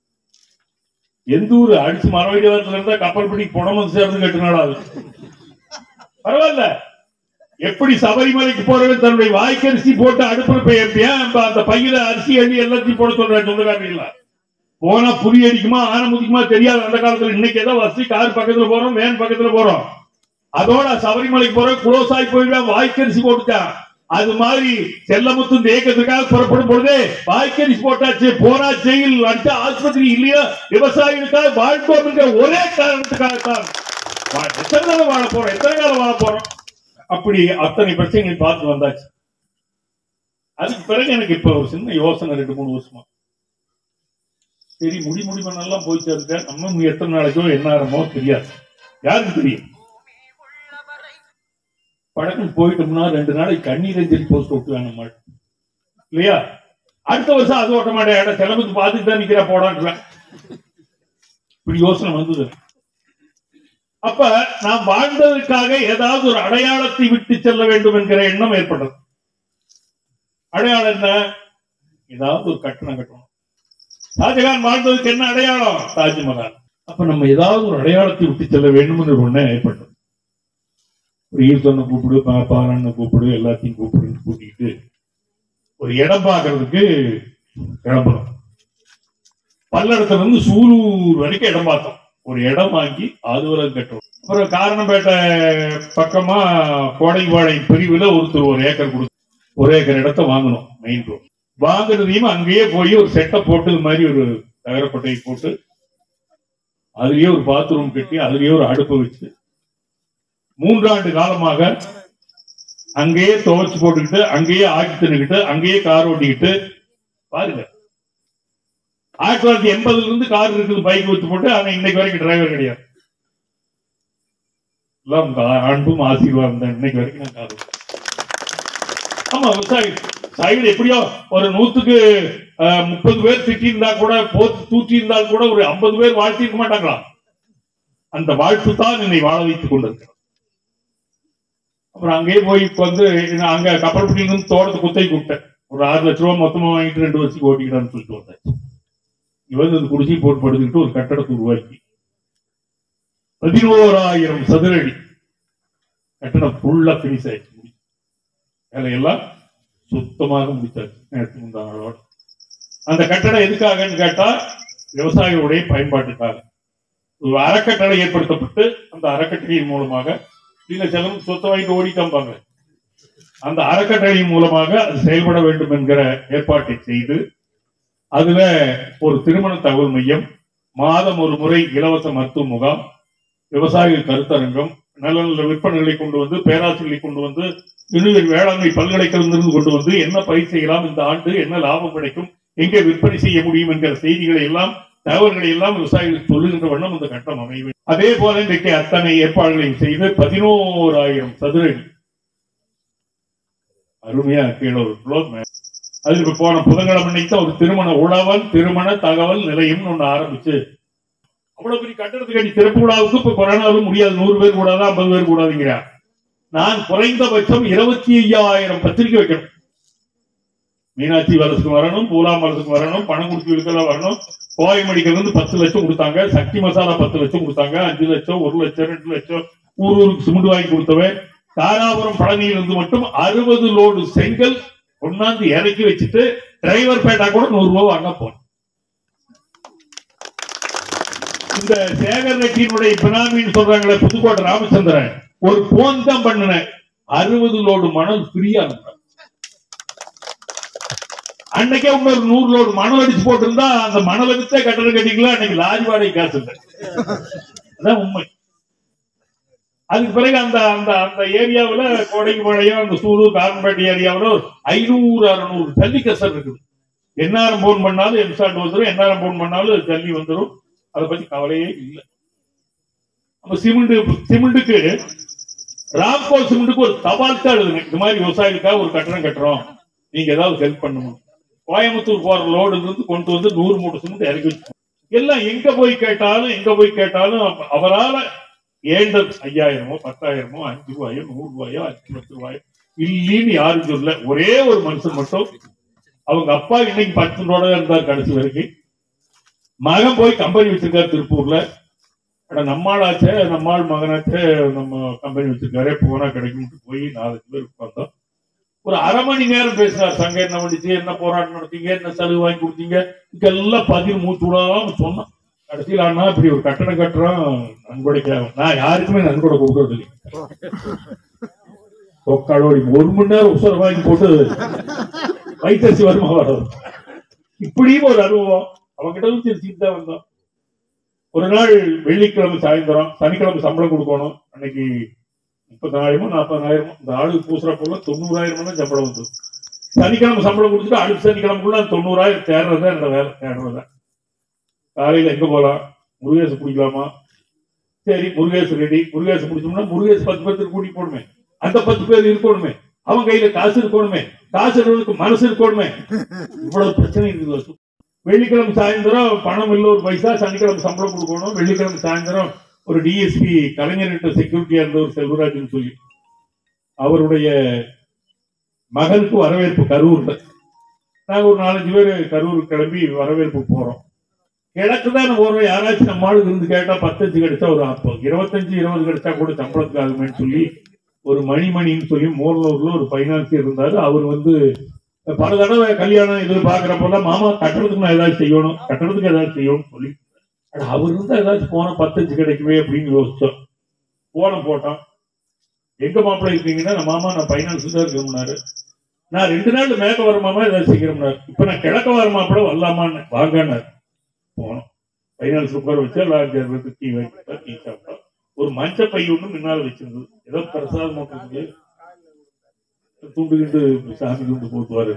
Speaker 1: எந்த ஊர் அடிச்சு மரவடி வாரத்துல இருந்தா கப்பல் பிடி புடம் வந்து சேர்ந்து கட்டு நாள் ஆகுது பரவாயில்ல எப்படி சபரிமலைக்கு போறவன் தன்னுடைய வாய்க்கரிசி போட்டு அடுப்புல போய் ஏன் இப்ப அந்த பையில அரிசி அள்ளி எல்லாத்தையும் போட சொல்றேன் சொந்தக்காரங்க போனா புரி அடிக்குமா ஆன முதிக்குமா தெரியாது அந்த காலத்துல இன்னைக்கு ஏதோ வசதி கார் பக்கத்துல போறோம் வேன் பக்கத்துல போறோம் அதோட சபரிமலைக்கு போற குளோஸ் ஆகி போயிடுவேன் வாய்க்கரிசி போட்டுட்டான் அது மாதிரி செல்லமுத்து இந்த இயக்கத்துக்காக புறப்படும் பொழுது வாய்க்கரிசி போட்டாச்சு போனா ஜெயில் அடிச்சா ஆஸ்பத்திரி இல்லையா விவசாயிகளுக்காக வாழ்ந்தோம் என்கிற ஒரே காரணத்துக்காகத்தான் வா- எத்தனை காலம் வாழ போறோம் எத்தனை காலம் வாழ போறோம் அப்படி அத்தனை பிரச்சனைகள் பார்த்து வந்தாச்சு அதுக்கு பிறகு எனக்கு இப்ப ஒரு சின்ன யோசனை ரெண்டு மூணு வருஷமா சரி முடி முடி பண்ணெல்லாம் போய் சேர்ந்துட்டேன் நம்ம எத்தனை நாளைக்கோ என்ன ஆரம்போ தெரியாது யாருக்கு தெரியும் படக்குன்னு போயிட்டோம்னா ரெண்டு நாளைக்கு கண்ணீர் அஞ்சலி போஸ்ட் விட்டுவாங்க நம்ம இல்லையா அடுத்த வருஷம் அது ஓட்ட மாட்டேன் இடம் செலவுக்கு பார்த்துட்டு தான் நிக்கிறா போடான்னு இப்படி யோசனை வந்தது அப்ப நாம் வாழ்ந்ததற்காக ஏதாவது ஒரு அடையாளத்தை விட்டு செல்ல வேண்டும் என்கிற எண்ணம் ஏற்பட்டது அடையாளம் என்ன ஏதாவது ஒரு கட்டணம் கட்டணும் ஷாஜகான் வாழ்ந்ததுக்கு என்ன அடையாளம் தாஜ்மஹால் அப்ப நம்ம ஏதாவது ஒரு அடையாளத்தை விட்டு செல்ல வேண்டும் என்று ஒண்ணு ஏற்பட்டது ஒரு ஈர்த்தொன்னு கூப்பிடு பாப்பாரன்னு கூப்பிடு எல்லாத்தையும் கூப்பிடுன்னு கூட்டிட்டு ஒரு இடம் பார்க்கறதுக்கு கிளம்புறோம் பல்லடத்துல இருந்து சூலூர் வரைக்கும் இடம் பார்த்தோம் ஒரு இடம் வாங்கி அதுவரை கட்டுறோம் அப்புறம் காரணம்பேட்டை பக்கமா கோடைவாழை பிரிவுல ஒருத்தர் ஒரு ஏக்கர் கொடுத்து ஒரு ஏக்கர் இடத்த வாங்கணும் மெயின் ரோட் வாங்குறதையும் அங்கேயே போய் ஒரு செட்டை போட்டு இது மாதிரி ஒரு தகரப்பட்டையை போட்டு அதுலயே ஒரு பாத்ரூம் கட்டி அதுலயே ஒரு அடுப்பு வச்சு மூன்றாண்டு காலமாக அங்கேயே துவைச்சு போட்டுக்கிட்டு அங்கேயே ஆக்கி தின்னுக்கிட்டு அங்கேயே கார் ஓட்டிக்கிட்டு பாருங்க ஆயிரத்தி தொள்ளாயிரத்தி எண்பதுல இருந்து கார் இருக்குது பைக் வச்சு போட்டு ஆனா இன்னைக்கு வரைக்கும் டிரைவர் கிடையாது எல்லாம் உங்க அன்பும் ஆசீர்வாதம் தான் இன்னைக்கு வரைக்கும் நான் கார் ஓட்டுறேன். ஆமா விவசாயி சைடு எப்படியோ ஒரு நூத்துக்கு அஹ், முப்பது பேர் திட்டி இருந்தா கூட போத்து தூற்றி இருந்தால் கூட ஒரு ஐம்பது பேர் வாழ்த்தி இருக்க மாட்டாங்களா அந்த வாழ்த்து தான் என்னை வாழ வைத்துக் கொண்டிருக்கிறது அப்புறம் அங்கேயே போய் இப்ப வந்து நான் அங்க கப்பல்பட்டியில இருந்து தோட்டத்தை குத்தை கூப்பிட்டேன் ஒரு ஆறு லட்ச ரூபா மொத்தமா வாங்கிட்டு ரெண்டு வருஷத்துக்கு ஓட்டிக்கிட்டான்னு சொல்லிட்டு வந்தாச்சு இவன் அந்த குடிசை போட்டு படுத்துக்கிட்டு ஒரு கட்டடத்தை உருவாக்கி பதினோராயிரம் சதுரடி கட்டடம் ஃபுல்லா பினிஷ் ஆயிடுச்சு முடிச்சு. வேலையெல்லாம் சுத்தமாக முடிச்சாச்சு நேற்று முந்தான நாளோட அந்த கட்டடம் எதுக்காகன்னு கேட்டா விவசாயிகளுடைய பயன்பாட்டுக்காக ஒரு அறக்கட்டளை ஏற்படுத்தப்பட்டு அந்த அறக்கட்டளையின் மூலமாக இல்ல செலவு சொத்தை வாங்கிட்டு ஓடிட்டாம்பாங்க அந்த அறக்கட்டளையின் மூலமாக அது செயல்பட வேண்டும் என்கிற ஏற்பாட்டை செய்து அதுல ஒரு திருமண தகவல் மையம் மாதம் ஒரு முறை இலவச மருத்துவ முகாம் விவசாயிகள் கருத்தரங்கம் நல்ல நல்ல விற்பனைகளை கொண்டு வந்து பேராசிரியர்களை கொண்டு வந்து இன்னும் வேளாண்மை பல்கலைக்கழகத்திலிருந்து கொண்டு வந்து என்ன பயிர் செய்யலாம் இந்த ஆண்டு என்ன லாபம் கிடைக்கும் எங்கே விற்பனை செய்ய முடியும் என்கிற செய்திகளை எல்லாம் தகவல்களை எல்லாம் விவசாயிகளுக்கு சொல்லுகின்ற வண்ணம் இந்த கட்டம் அமைவு அதே போல இன்றைக்கு அத்தனை ஏற்பாடுகளையும் செய்து பதினோராயிரம் சதுரடி அருமையா கீழே ஒரு ஃப்ளோர் அதுக்கு போன புதன்கிழமை அன்னைக்கு தான் ஒரு திருமண உழவன் திருமண தகவல் நிலையம்னு ஒண்ணு ஆரம்பிச்சு அவ்வளவு பெரிய கட்டடத்துக்கு அடி திறப்பு விழாவுக்கு இப்ப கொரோனாவில் முடியாது நூறு பேர் கூடாது ஐம்பது பேர் கூடாதுங்கிறார் நான் குறைந்தபட்சம் இருபத்தி ஐயாயிரம் பத்திரிக்கை வைக்கணும் மீனாட்சி வரசுக்கு வரணும் பூலாம் வரசுக்கு வரணும் பணம் கொடுத்து வரணும் கோவை மெடிக்கல் வந்து பத்து லட்சம் கொடுத்தாங்க சக்தி மசாலா பத்து லட்சம் கொடுத்தாங்க அஞ்சு லட்சம் ஒரு லட்சம் ரெண்டு லட்சம் ஊர் ஊருக்கு சிமெண்ட் வாங்கி கொடுத்தவன் தாராபுரம் பழனியில இருந்து மட்டும் அறுபது லோடு செங்கல் கொண்டாந்து இறக்கி வச்சுட்டு டிரைவர் பேட்டா கூட நூறு ரூபாய் வாங்க போனேன் இந்த சேகர் ரெட்டியினுடைய பினாமின்னு சொல்றாங்களே புதுக்கோட்டை ராமச்சந்திரன் ஒரு போன் தான் பண்ணினேன் அறுபது லோடு மணல் ஃப்ரீயா அனுப்புறேன் அன்னைக்கே இன்னொரு நூறு லோடு மணல் அடிச்சு போட்டிருந்தா அந்த மணல் எடுத்தே கட்டணம் கட்டிக்கலாம் அன்னைக்கு லாரி வாடகை காசு இல்லை அதான் உண்மை அதுக்கு பிறகு அந்த அந்த அந்த ஏரியாவுல கோடைக்குபாளையம் அந்த சூலூர் காரன்பேட்டை ஏரியாவுல ஒரு ஐநூறு அறுநூறு ஜல்லி கசர் இருக்குது எந்நேரம் போன் பண்ணாலும் எம்சாட் வந்துடும் எந்நேரம் போன் பண்ணாலும் ஜல்லி வந்துடும் அதை பத்தி கவலையே இல்லை நம்ம சிமெண்ட் சிமெண்ட்டுக்கு ராம்கோ சிமெண்ட்டுக்கு ஒரு தபால் தான் எழுதுங்க இந்த மாதிரி விவசாயிகளுக்காக ஒரு கட்டணம் கட்டுறோம் நீங்க ஏதாவது ஹெல்ப் பண்ணணும் கோயம்புத்தூர் போற லோடு இருந்து கொண்டு வந்து நூறு மூட்டை சிமெண்ட் இறக்கி வச்சு எல்லாம் எங்க போய் கேட்டாலும் எங்க போய் கேட்டாலும் அவ- அவரால ஏண்ட ஐயாயிரமோ பத்தாயிரமோ அஞ்சு ரூபாயோ நூறு ரூபாயோ அஞ்சு லட்சம் ரூபாயோ இல்லைன்னு யாரும் சொல்ல ஒரே ஒரு மனுஷன் மட்டும் அவங்க அப்பா இன்னைக்கு பத்து ரூபா இருந்தார் கடைசி வரைக்கும் மகன் போய் கம்பெனி வச்சிருக்காரு திருப்பூர்ல அட நம்மாளாச்சே நம்மாள் மகனாச்சே நம்ம கம்பெனி வச்சிருக்காரு போனா கிடைக்கும்ட்டு போய் நாலஞ்சு பேர் உட்கார்ந்தோம் ஒரு அரை மணி நேரம் பேசினார் சங்கம் என்ன பண்ணிச்சு என்ன போராட்டம் நடத்தீங்க என்ன சலுகை வாங்கி கொடுத்தீங்க இதுக்கெல்லாம் பதில் மூச்சு விடாம சொன்னான் கடைசியில் அண்ணா இப்படி ஒரு கட்டணம் கட்டுறோம் நன்கொடைக்காக நான் யாருக்குமே நன்கொடை கொடுக்கறது இல்லை தொக்காடோடி ஒரு மணி நேரம் உசர வாங்கி போட்டு வைத்தரிசி வருமா வரும் இப்படியும் ஒரு அனுபவம் அவங்ககிட்ட வந்து சிரிச்சுட்டு தான் வந்தோம் ஒரு நாள் வெள்ளிக்கிழமை சாயந்தரம் சனிக்கிழமை சம்பளம் கொடுக்கணும் அன்னைக்கு முப்பதாயிரமோ நாற்பதாயிரமோ இந்த ஆளு பூசுற போல தொண்ணூறாயிரம் தான் சம்பளம் வந்து சனிக்கிழமை சம்பளம் கொடுத்துட்டு அடுத்த சனிக்கிழமைக்குள்ள அந்த தொண்ணூறாயிரம் தேடுறதா என்னோட வேலை தேடுறதா காலையில எங்க போலாம் முருகேசு பிடிக்கலாமா சரி முருகேசு ரெடி முருகேசு பிடிச்சோம்னா முருகேசு பத்து பேருக்கு கூட்டி போடுமே அந்த பத்து பேர் இருக்கணுமே அவன் கையில காசு இருக்கணுமே காசு இருக்கிறவனுக்கு மனசு இருக்கணுமே இவ்வளவு பிரச்சனை இருக்குது வெள்ளிக்கிழமை சாயந்தரம் பணம் இல்ல ஒரு பைசா சனிக்கிழமை சம்பளம் கொடுக்கணும் வெள்ளிக்கிழமை சாயந்தரம் ஒரு டிஎஸ்பி கலைஞர்கிட்ட செக்யூரிட்டியா இருந்தவர் செல்வராஜன் சொல்லி அவருடைய மகனுக்கு வரவேற்பு கரூர்ல நாங்க ஒரு நாலஞ்சு பேர் கரூர் கிளம்பி வரவேற்பு போறோம் கிழக்கு தான் போறோம் யாராச்சும் நம்ம ஆளுக்கு இருந்து கேட்டா பத்தஞ்சு கிடைச்சா ஒரு அப்போ இருபத்தஞ்சு இருபது கிடைச்சா கூட சம்பளத்துக்கு ஆகுமேன்னு சொல்லி ஒரு மணிமணின்னு சொல்லி மோர்லூர்ல ஒரு பைனான்சியர் இருந்தாரு அவர் வந்து பல தடவை கல்யாணம் இது பாக்குறப்பெல்லாம் மாமா கட்டுறதுக்கு நான் ஏதாச்சும் செய்யணும் கட்டுறதுக்கு ஏதாச்சும் செய்யணும்னு சொல்லி அட, அவர் இருந்தா ஏதாச்சும் போன பத்தஞ்சு கிடைக்குமே அப்படின்னு யோசிச்சோம் போன போட்டோம் எங்க மாப்பிள்ளை இருக்கீங்கன்னா நான் மாமா நான் பைனான்ஸ் தான் இருக்கணும்னாரு நான் ரெண்டு நாள் மேக வர மாமா ஏதாவது செய்யணும்னாரு இப்ப நான் கிழக்க வர மாப்பிள்ள வரலாமான்னு வாங்கன்னாரு போனோம் ஃபைனான்ஸ் உட்கார வச்சு எல்லாம் அஞ்சாறு பேருக்கு டீ வாங்கி கொடுத்தா, டீ சாப்பிட்டோம் ஒரு மஞ்ச பை ஒண்ணு முன்னால வச்சிருந்தது ஏதோ பிரசாதம் போட்டு துண்டு கிண்டு சாமி துண்டு போட்டுவாரு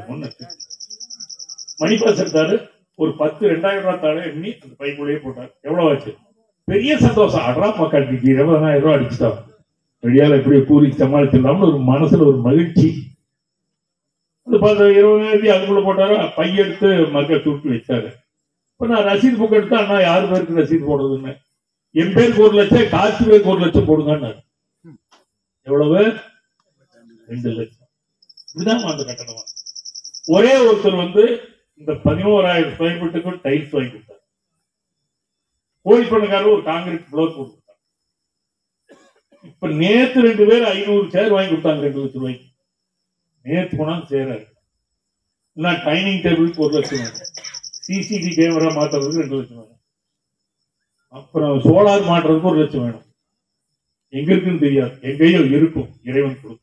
Speaker 1: மணிப்பாஸ் எடுத்தாரு ஒரு பத்து ரெண்டாயிரம் ரூபாய் தாழ எண்ணி அந்த பைக்குள்ளேயே போட்டார் எவ்வளவு ஆச்சு பெரிய சந்தோஷம் அட்ரா மக்களுக்கு இருபதாயிரம் ரூபாய் அடிச்சுட்டான் வெளியால எப்படி கூறி சமாளிச்சிடலாம்னு ஒரு மனசுல ஒரு மகிழ்ச்சி அந்த பத்து இருபதாயிரத்தி அதுக்குள்ள போட்டாரு பை எடுத்து மக்கள் சுட்டு வச்சாரு இப்ப நான் ரசீது புக் எடுத்தா அண்ணா யாரு பேருக்கு ரசீது போடுறதுன்னு என் பேருக்கு ஒரு லட்சம் காசு பேருக்கு ஒரு லட்சம் போடுங்கன்னு எவ்வளவு ரெண்டு லட்சம் இதுதான் அந்த கட்டணம் ஒரே ஒருத்தர் வந்து இந்த பதினோராயிரம் ஸ்கொயர் ஃபீட்டுக்கு டைல்ஸ் வாங்கி கொடுத்தார் கோழிப்பண்ணக்காரர் ஒரு காங்கிரீட் ஃப்ளோர் போட்டு கொடுத்தார் இப்ப நேத்து ரெண்டு பேர் ஐநூறு சேர் வாங்கி கொடுத்தாங்க ரெண்டு லட்சம் ரூபாய்க்கு நேத்து போனாலும் சேராரு நான் டைனிங் டேபிளுக்கு ஒரு லட்சம் வேணும் சிசிடி கேமரா மாத்துறதுக்கு ரெண்டு லட்சம் வேணும் அப்புறம் சோலார் மாட்டுறதுக்கு ஒரு லட்சம் வேணும் எங்க இருக்குன்னு தெரியாது எங்கேயோ இருக்கும் இறைவன் கொடுப்பான்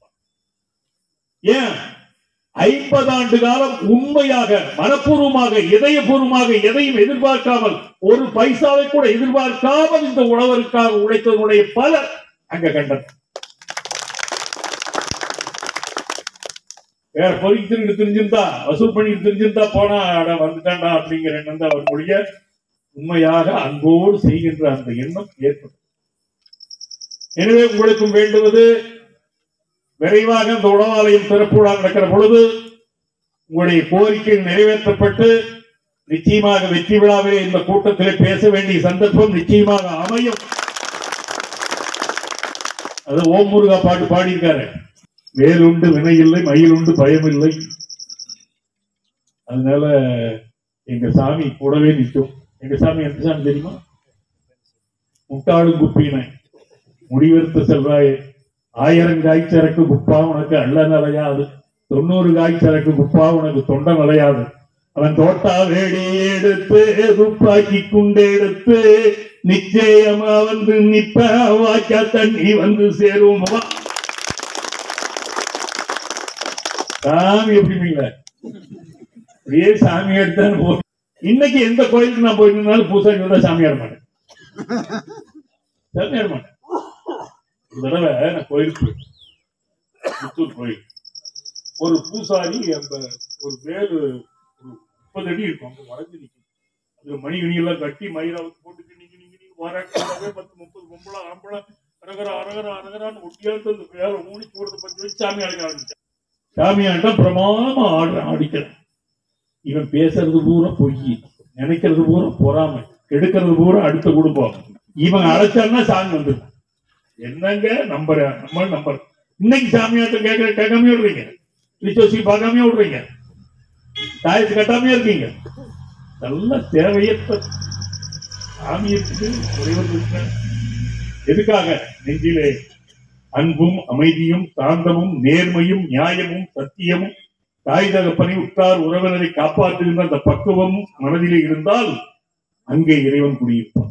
Speaker 1: ஏன் ஐம்பது ஆண்டு காலம் உண்மையாக மனப்பூர்வமாக இதயபூர்வமாக எதையும் எதிர்பார்க்காமல் ஒரு பைசாவை கூட எதிர்பார்க்காமல் இந்த உழவருக்காக உழைத்ததனுடைய பலர் அங்க கண்டது வேற பொறிக்கு திருட்டு தெரிஞ்சிருந்தா வசூல் பண்ணிட்டு தெரிஞ்சிருந்தா போனா அட வந்துட்டான்டா அப்படிங்கிற எண்ணம் தான் அவர் மொழிய உண்மையாக அன்போடு செய்கின்ற அந்த எண்ணம் ஏற்படும் எனவே உங்களுக்கும் வேண்டுவது விரைவாக இந்த உணவாலயம் திறப்பு விழா நடக்கிற பொழுது உங்களுடைய கோரிக்கை நிறைவேற்றப்பட்டு நிச்சயமாக வெற்றி விழாவிலே இந்த கூட்டத்திலே பேச வேண்டிய சந்தர்ப்பம் நிச்சயமாக அமையும் அது ஓம் முருகா பாட்டு பாடியிருக்காரு வேலுண்டு வினை இல்லை மயில் உண்டு பயம் இல்லை அதனால எங்க சாமி கூடவே நிற்கும் எங்க சாமி எந்த சாமி தெரியுமா முட்டாளும் குப்பினை முடிவெடுத்து செல்வாயே ஆயிரம் காய் சரக்கு குப்பா உனக்கு அள்ள நிலையாது தொண்ணூறு காய் சரக்கு குப்பா உனக்கு தொண்டை நிலையாது அவன் தோட்டா வேடி எடுத்து துப்பாக்கி குண்டு எடுத்து நிச்சயமா வந்து நிப்ப வாய்க்கா தண்ணி வந்து சேரும் வா. சாமி எப்படிங்கள அப்படியே சாமி எடுத்தான்னு போ இன்னைக்கு எந்த கோயிலுக்கு நான் போயிருந்தாலும் பூசாரி வந்தா சாமி ஆட மாட்டேன் சாமி ஆட மாட்டேன் ஒரு தடவை நான் கோயிலுக்கு போயிருந்தேன். புத்தூர் கோயில் ஒரு பூசாரி அந்த ஒரு வேலு ஒரு முப்பது அடி இருக்கும் அங்க வளைஞ்சு நிற்கும் அதுல மணிகணி எல்லாம் கட்டி மயிராவது போட்டு கிணி கிணி கிணி வராட்டே பத்து முப்பது பொம்பளை ஆம்பளை அரகர அரகர அரகரான்னு ஒட்டியாட்டு அந்த வேலை மூணி சூடத்தை பத்தி வச்சு சாமி அடிக்க ஆரம்பிச்சான் சாமி ஆண்டா பிரமாதமா ஆடுறேன் ஆடிக்கிறேன் இவன் பேசுறது பூரா பொய் நினைக்கிறது பூரா பொறாமை கெடுக்கிறது பூரா அடுத்த குடும்பம் இவன் அழைச்சான்னா சாமி வந்துடும் என்னங்க நம்பர் நம்ம நம்பர் இன்னைக்கு சாமியாட்டம் கேட்க கேட்காம விடுறீங்க ரிச்சோசி பார்க்காம விடுறீங்க தாயத்து கட்டாமையா இருக்கீங்க நல்ல தேவையற்ற சாமியத்துக்கு குறைவதற்கு எதுக்காக நெஞ்சிலே அன்பும் அமைதியும் சாந்தமும் நேர்மையும் நியாயமும் சத்தியமும் தாய் தகப்பனை உற்றார் உறவினரை காப்பாற்றுகின்ற அந்த பக்குவம் மனதிலே இருந்தால் அங்கே இறைவன் குடியிருப்பான்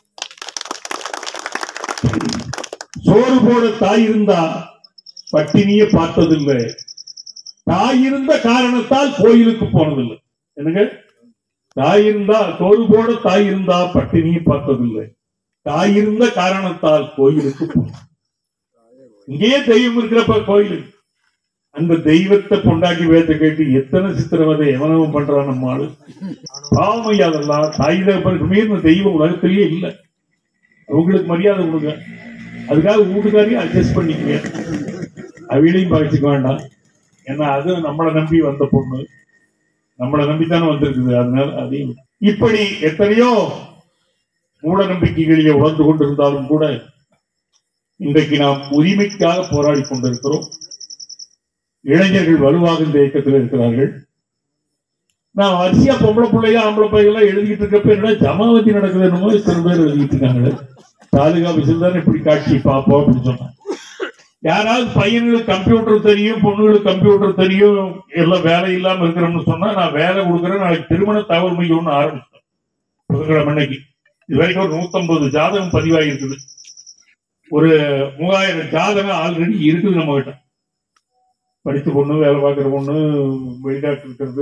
Speaker 1: சோறு போட தாய் இருந்தா பட்டினியே பார்த்ததில்லை தாய் இருந்த காரணத்தால் கோயிலுக்கு போனதில்லை என்னங்க தாய் இருந்தா சோறு போட தாய் இருந்தா பட்டினியை பார்த்ததில்லை தாய் இருந்த காரணத்தால் கோயிலுக்கு போனோம் இங்கேயே தெய்வம் இருக்கிறப்ப கோயிலுக்கு அந்த தெய்வத்தை பொண்டாட்டி வேத்த கேட்டு எத்தனை சித்திரவதை எவனவன் பண்றான் நம்ம ஆளு பாவம் அதெல்லாம் தாய் தகப்பனுக்கு மீறின தெய்வம் உலகத்திலேயே இல்லை அவங்களுக்கு மரியாதை கொடுங்க அதுக்காக வீட்டுக்காரையும் அட்ஜஸ்ட் பண்ணிக்கங்க அவளையும் பகைச்சிக்க வேண்டாம் ஏன்னா அது நம்மளை நம்பி வந்த பொண்ணு நம்மளை நம்பித்தானே வந்திருக்குது அதனால அதையும் இப்படி எத்தனையோ மூட நம்பிக்கைகளிலே உணர்ந்து கொண்டிருந்தாலும் கூட இன்றைக்கு நாம் உரிமைக்காக போராடி கொண்டிருக்கிறோம் இளைஞர்கள் வலுவாக இந்த இயக்கத்தில் இருக்கிறார்கள் நான் வரிசையா பொம்பளை பிள்ளைங்க ஆம்பளை பையெல்லாம் எழுதிட்டு இருக்கப்ப என்ன ஜமாவதி நடக்குது என்னமோ இத்தனை பேர் எழுதிட்டு இருக்காங்களே தாலுகா ஆபீஸில் தானே இப்படி காட்சி பார்ப்போம் அப்படின்னு சொன்னான் யாராவது பையனுக்கு கம்ப்யூட்டர் தெரியும் பொண்ணுங்களுக்கு கம்ப்யூட்டர் தெரியும் எல்லாம் வேலை இல்லாம இருக்கிறோம்னு சொன்னா நான் வேலை கொடுக்குறேன் நாளைக்கு திருமண தகவல் மையம் ஒன்று ஆரம்பிச்சேன் புதன்கிழமை அன்னைக்கு இது வரைக்கும் ஒரு நூத்தம்பது ஜாதகம் பதிவாகி இருக்குது ஒரு மூவாயிரம் ஜாதகம் ஆல்ரெடி இருக்குது நம்ம கிட்ட படித்த பொண்ணு வேலை பார்க்குற பொண்ணு வெளிநாட்டு இருக்கிறது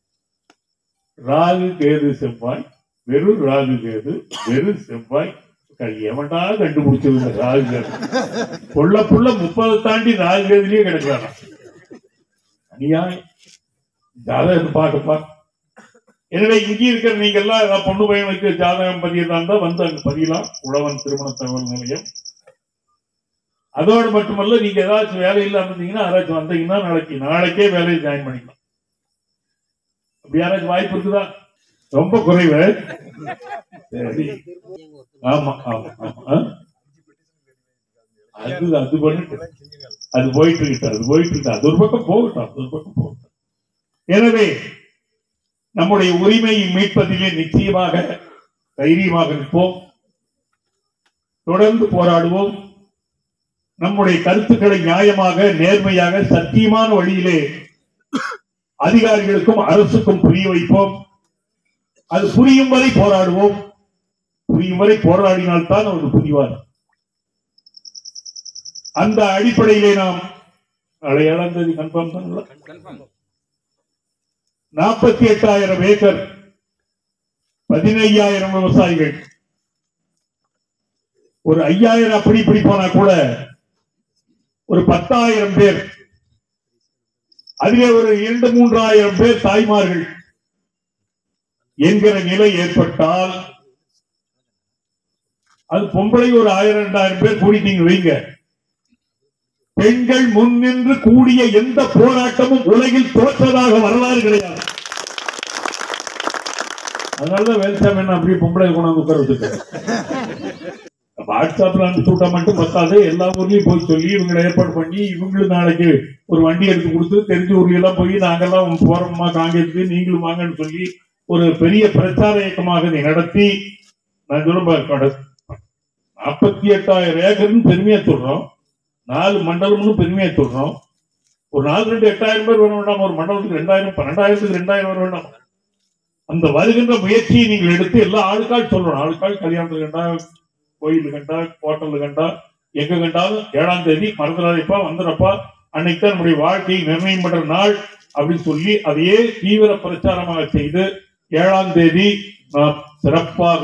Speaker 1: ராகு கேது செவ்வாய் வெறும் ராகு கேது வெறும் செவ்வாய் எவன்டா கண்டுபிடிச்சது இந்த ராகு கேது புள்ள புள்ள முப்பதை தாண்டி ராகு கேதுலயே கிடக்கிறானா அநியாயம் ஜாதகத்தை பார்க்கப்பா எனவே இங்கே இருக்கிற நீங்க எல்லாம் ஏதாவது பொண்ணு பையனுக்கு ஜாதகம் பதியதா இருந்தா வந்து அங்க பதியலாம் உழவன் திருமண தகவல் நிலையம் அதோடு மட்டுமல்ல நீங்க ஏதாச்சும் வேலை இல்லாம இருந்தீங்கன்னா யாராச்சும் வந்தீங்கன்னா நாளைக்கு நாளைக்கே வேலையை ஜாயின் பண்ணிக்கலாம் அப்படி யாராச்சும் வாய்ப்பு இருக்குதா ரொம்ப குறைவு சரி ஆமா ஆமா ஆமா ஆ? அது அது பண்ணிட்டு அது போயிட்டு இருக்கு அது போயிட்டு இருக்கு அது ஒரு பக்கம் போகட்டும் அது ஒரு பக்கம் போகட்டும் எனவே நம்முடைய உரிமையை மீட்பதிலே நிச்சயமாக தைரியமாக நிற்போம் தொடர்ந்து போராடுவோம் நம்முடைய கருத்துக்களை நியாயமாக நேர்மையாக சத்தியமான வழியிலே அதிகாரிகளுக்கும் அரசுக்கும் புரிய வைப்போம் அது புரியும் வரை போராடுவோம் புரியும் வரை போராடினால்தான் அவர் புரிவார் அந்த அடிப்படையிலே நாம் நாளை ஏழாம் தேதி கன்ஃபார்ம் பண்ணலாம்
Speaker 2: கன்ஃபார்ம்
Speaker 1: நாற்பத்தி எட்டாயிரம் ஏக்கர் பதினையாயிரம் விவசாயிகள் ஒரு ஐயாயிரம் அப்படி இப்படி போனா கூட ஒரு பத்தாயிரம் பேர் அதிலே ஒரு இரண்டு மூன்றாயிரம் பேர் தாய்மார்கள் என்கிற நிலை ஏற்பட்டால் அது பொம்பளை ஒரு ஆயிரம் ரெண்டாயிரம் பேர் கூடிட்டீங்க வைங்க பெண்கள் முன்னின்று கூடிய எந்த போராட்டமும் உலகில் தோற்றதாக வரலாறு கிடையாது அதனாலதான் வேல்சாமி என்ன அப்படியே பொம்பளை கொண்டாந்து உட்கார வச்சிருக்காரு வாட்ஸ்அப்ல அனுப்பிச்சு விட்டா மட்டும் பத்தாது எல்லா ஊர்லயும் போய் சொல்லி இவங்களை ஏற்பாடு பண்ணி இவங்களும் நாளைக்கு ஒரு வண்டி எடுத்து கொடுத்து தெரிஞ்ச ஊர்ல எல்லாம் போய் நாங்கெல்லாம் போறோம்மா காங்கிரஸுக்கு நீங்களும் வாங்கன்னு சொல்லி ஒரு பெரிய பிரச்சார இயக்கமாக இதை நடத்தி நான் சொல்ல நாற்பத்தி எட்டாயிரம் ஏக்கர்னு பெருமையா சொல்றோம் நாலு மண்டலம்னு பெருமையா சொல்றோம் ஒரு நாலு ரெண்டு எட்டாயிரம் பேர் வர வேண்டாம் ஒரு மண்டலத்துக்கு ரெண்டாயிரம் பன்னெண்டாயிரத்துக்கு ரெண்டாயிரம் வர வேண்டாம் அந்த வருகின்ற முயற்சியை நீங்கள் எடுத்து எல்லா ஆளுக்கால் சொல்லணும் ஆளுக்கால் கல்யாணத்துல கண்டா கோயில் கண்டா ஹோட்டல்ல கண்டா எங்க கண்டாலும் ஏழாம் தேதி மறந்துடாதப்பா வந்துடப்பா அன்னைக்கு தான் நம்முடைய வாழ்க்கையை நிர்ணயம் பண்ற நாள் அப்படின்னு சொல்லி அதையே தீவிர பிரச்சாரமாக செய்து ஏழாம் தேதி நாம் சிறப்பாக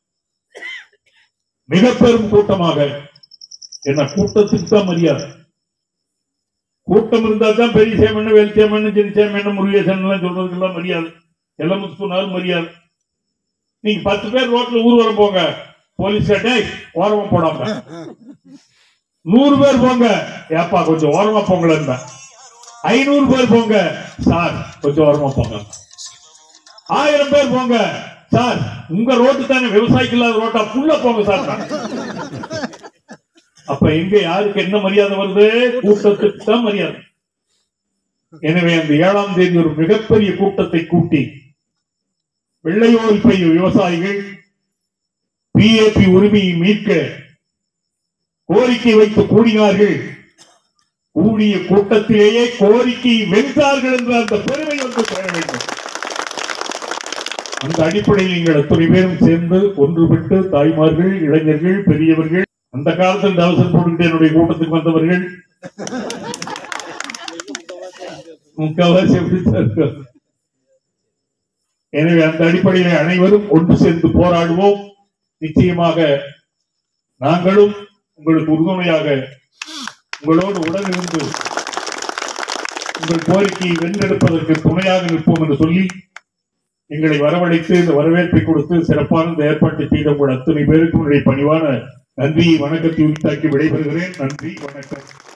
Speaker 1: மிக பெரும் கூட்டமாக என்ன கூட்டத்துக்கு தான் மரியாதை கூட்டம் இருந்தா தான் பெரிய சேமன் வேல் சேமன் சின்ன சேமன் முருகேசன் எல்லாம் சொல்றதுக்கு எல்லாம் மரியாதை எல்லாம் சொன்னாலும் மரியாதை நீங்க பத்து பேர் ரோட்ல ஊர்வலம் போங்க போலீஸ் டேய் ஓரமா போடாம நூறு பேர் போங்க ஏப்பா கொஞ்சம் ஓரமா போங்களேன் ஐநூறு பேர் போங்க சார் கொஞ்சம் ஓரமா போங்க ஆயிரம் பேர் போங்க சார் உங்க ரோட்டு தானே விவசாயிக்கு இல்லாத ரோட்டா ஃபுல்லா போங்க சார் அப்ப எங்க யாருக்கு என்ன மரியாதை வருது கூட்டத்துக்கு தான் மரியாதை எனவே அந்த ஏழாம் தேதி ஒரு மிகப்பெரிய கூட்டத்தை கூட்டி வெள்ளையோல் பை விவசாயிகள் பிஏபி உரிமையை மீட்க கோரிக்கை வைத்து கூடினார்கள் கூடிய கூட்டத்திலேயே கோரிக்கை வென்றார்கள் என்ற அந்த பெருமை வந்து பெற வேண்டும் அந்த அடிப்படையில் நீங்கள் அத்தனை பேரும் சேர்ந்து ஒன்றுபட்டு தாய்மார்கள் இளைஞர்கள் பெரியவர்கள் அந்த காலத்தில் தவசம் போட்டுக்கிட்டு என்னுடைய கூட்டத்துக்கு வந்தவர்கள் முக்கால்வாசி அப்படித்தான் இருக்காங்க. எனவே அந்த அடிப்படையில் அனைவரும் ஒன்று சேர்ந்து போராடுவோம் நிச்சயமாக நாங்களும் உங்களுக்கு உறுதுணையாக உங்களோடு உடனிருந்து உங்கள் கோரிக்கையை வென்றெடுப்பதற்கு துணையாக நிற்போம் என்று சொல்லி எங்களை வரவழைத்து இந்த வரவேற்பை கொடுத்து சிறப்பான இந்த ஏற்பாட்டை செய்த உங்கள் அத்தனை பேருக்கும் என்னுடைய பணிவான நன்றி வணக்கத்தை உரித்தாக்கி விடைபெறுகிறேன் நன்றி வணக்கம்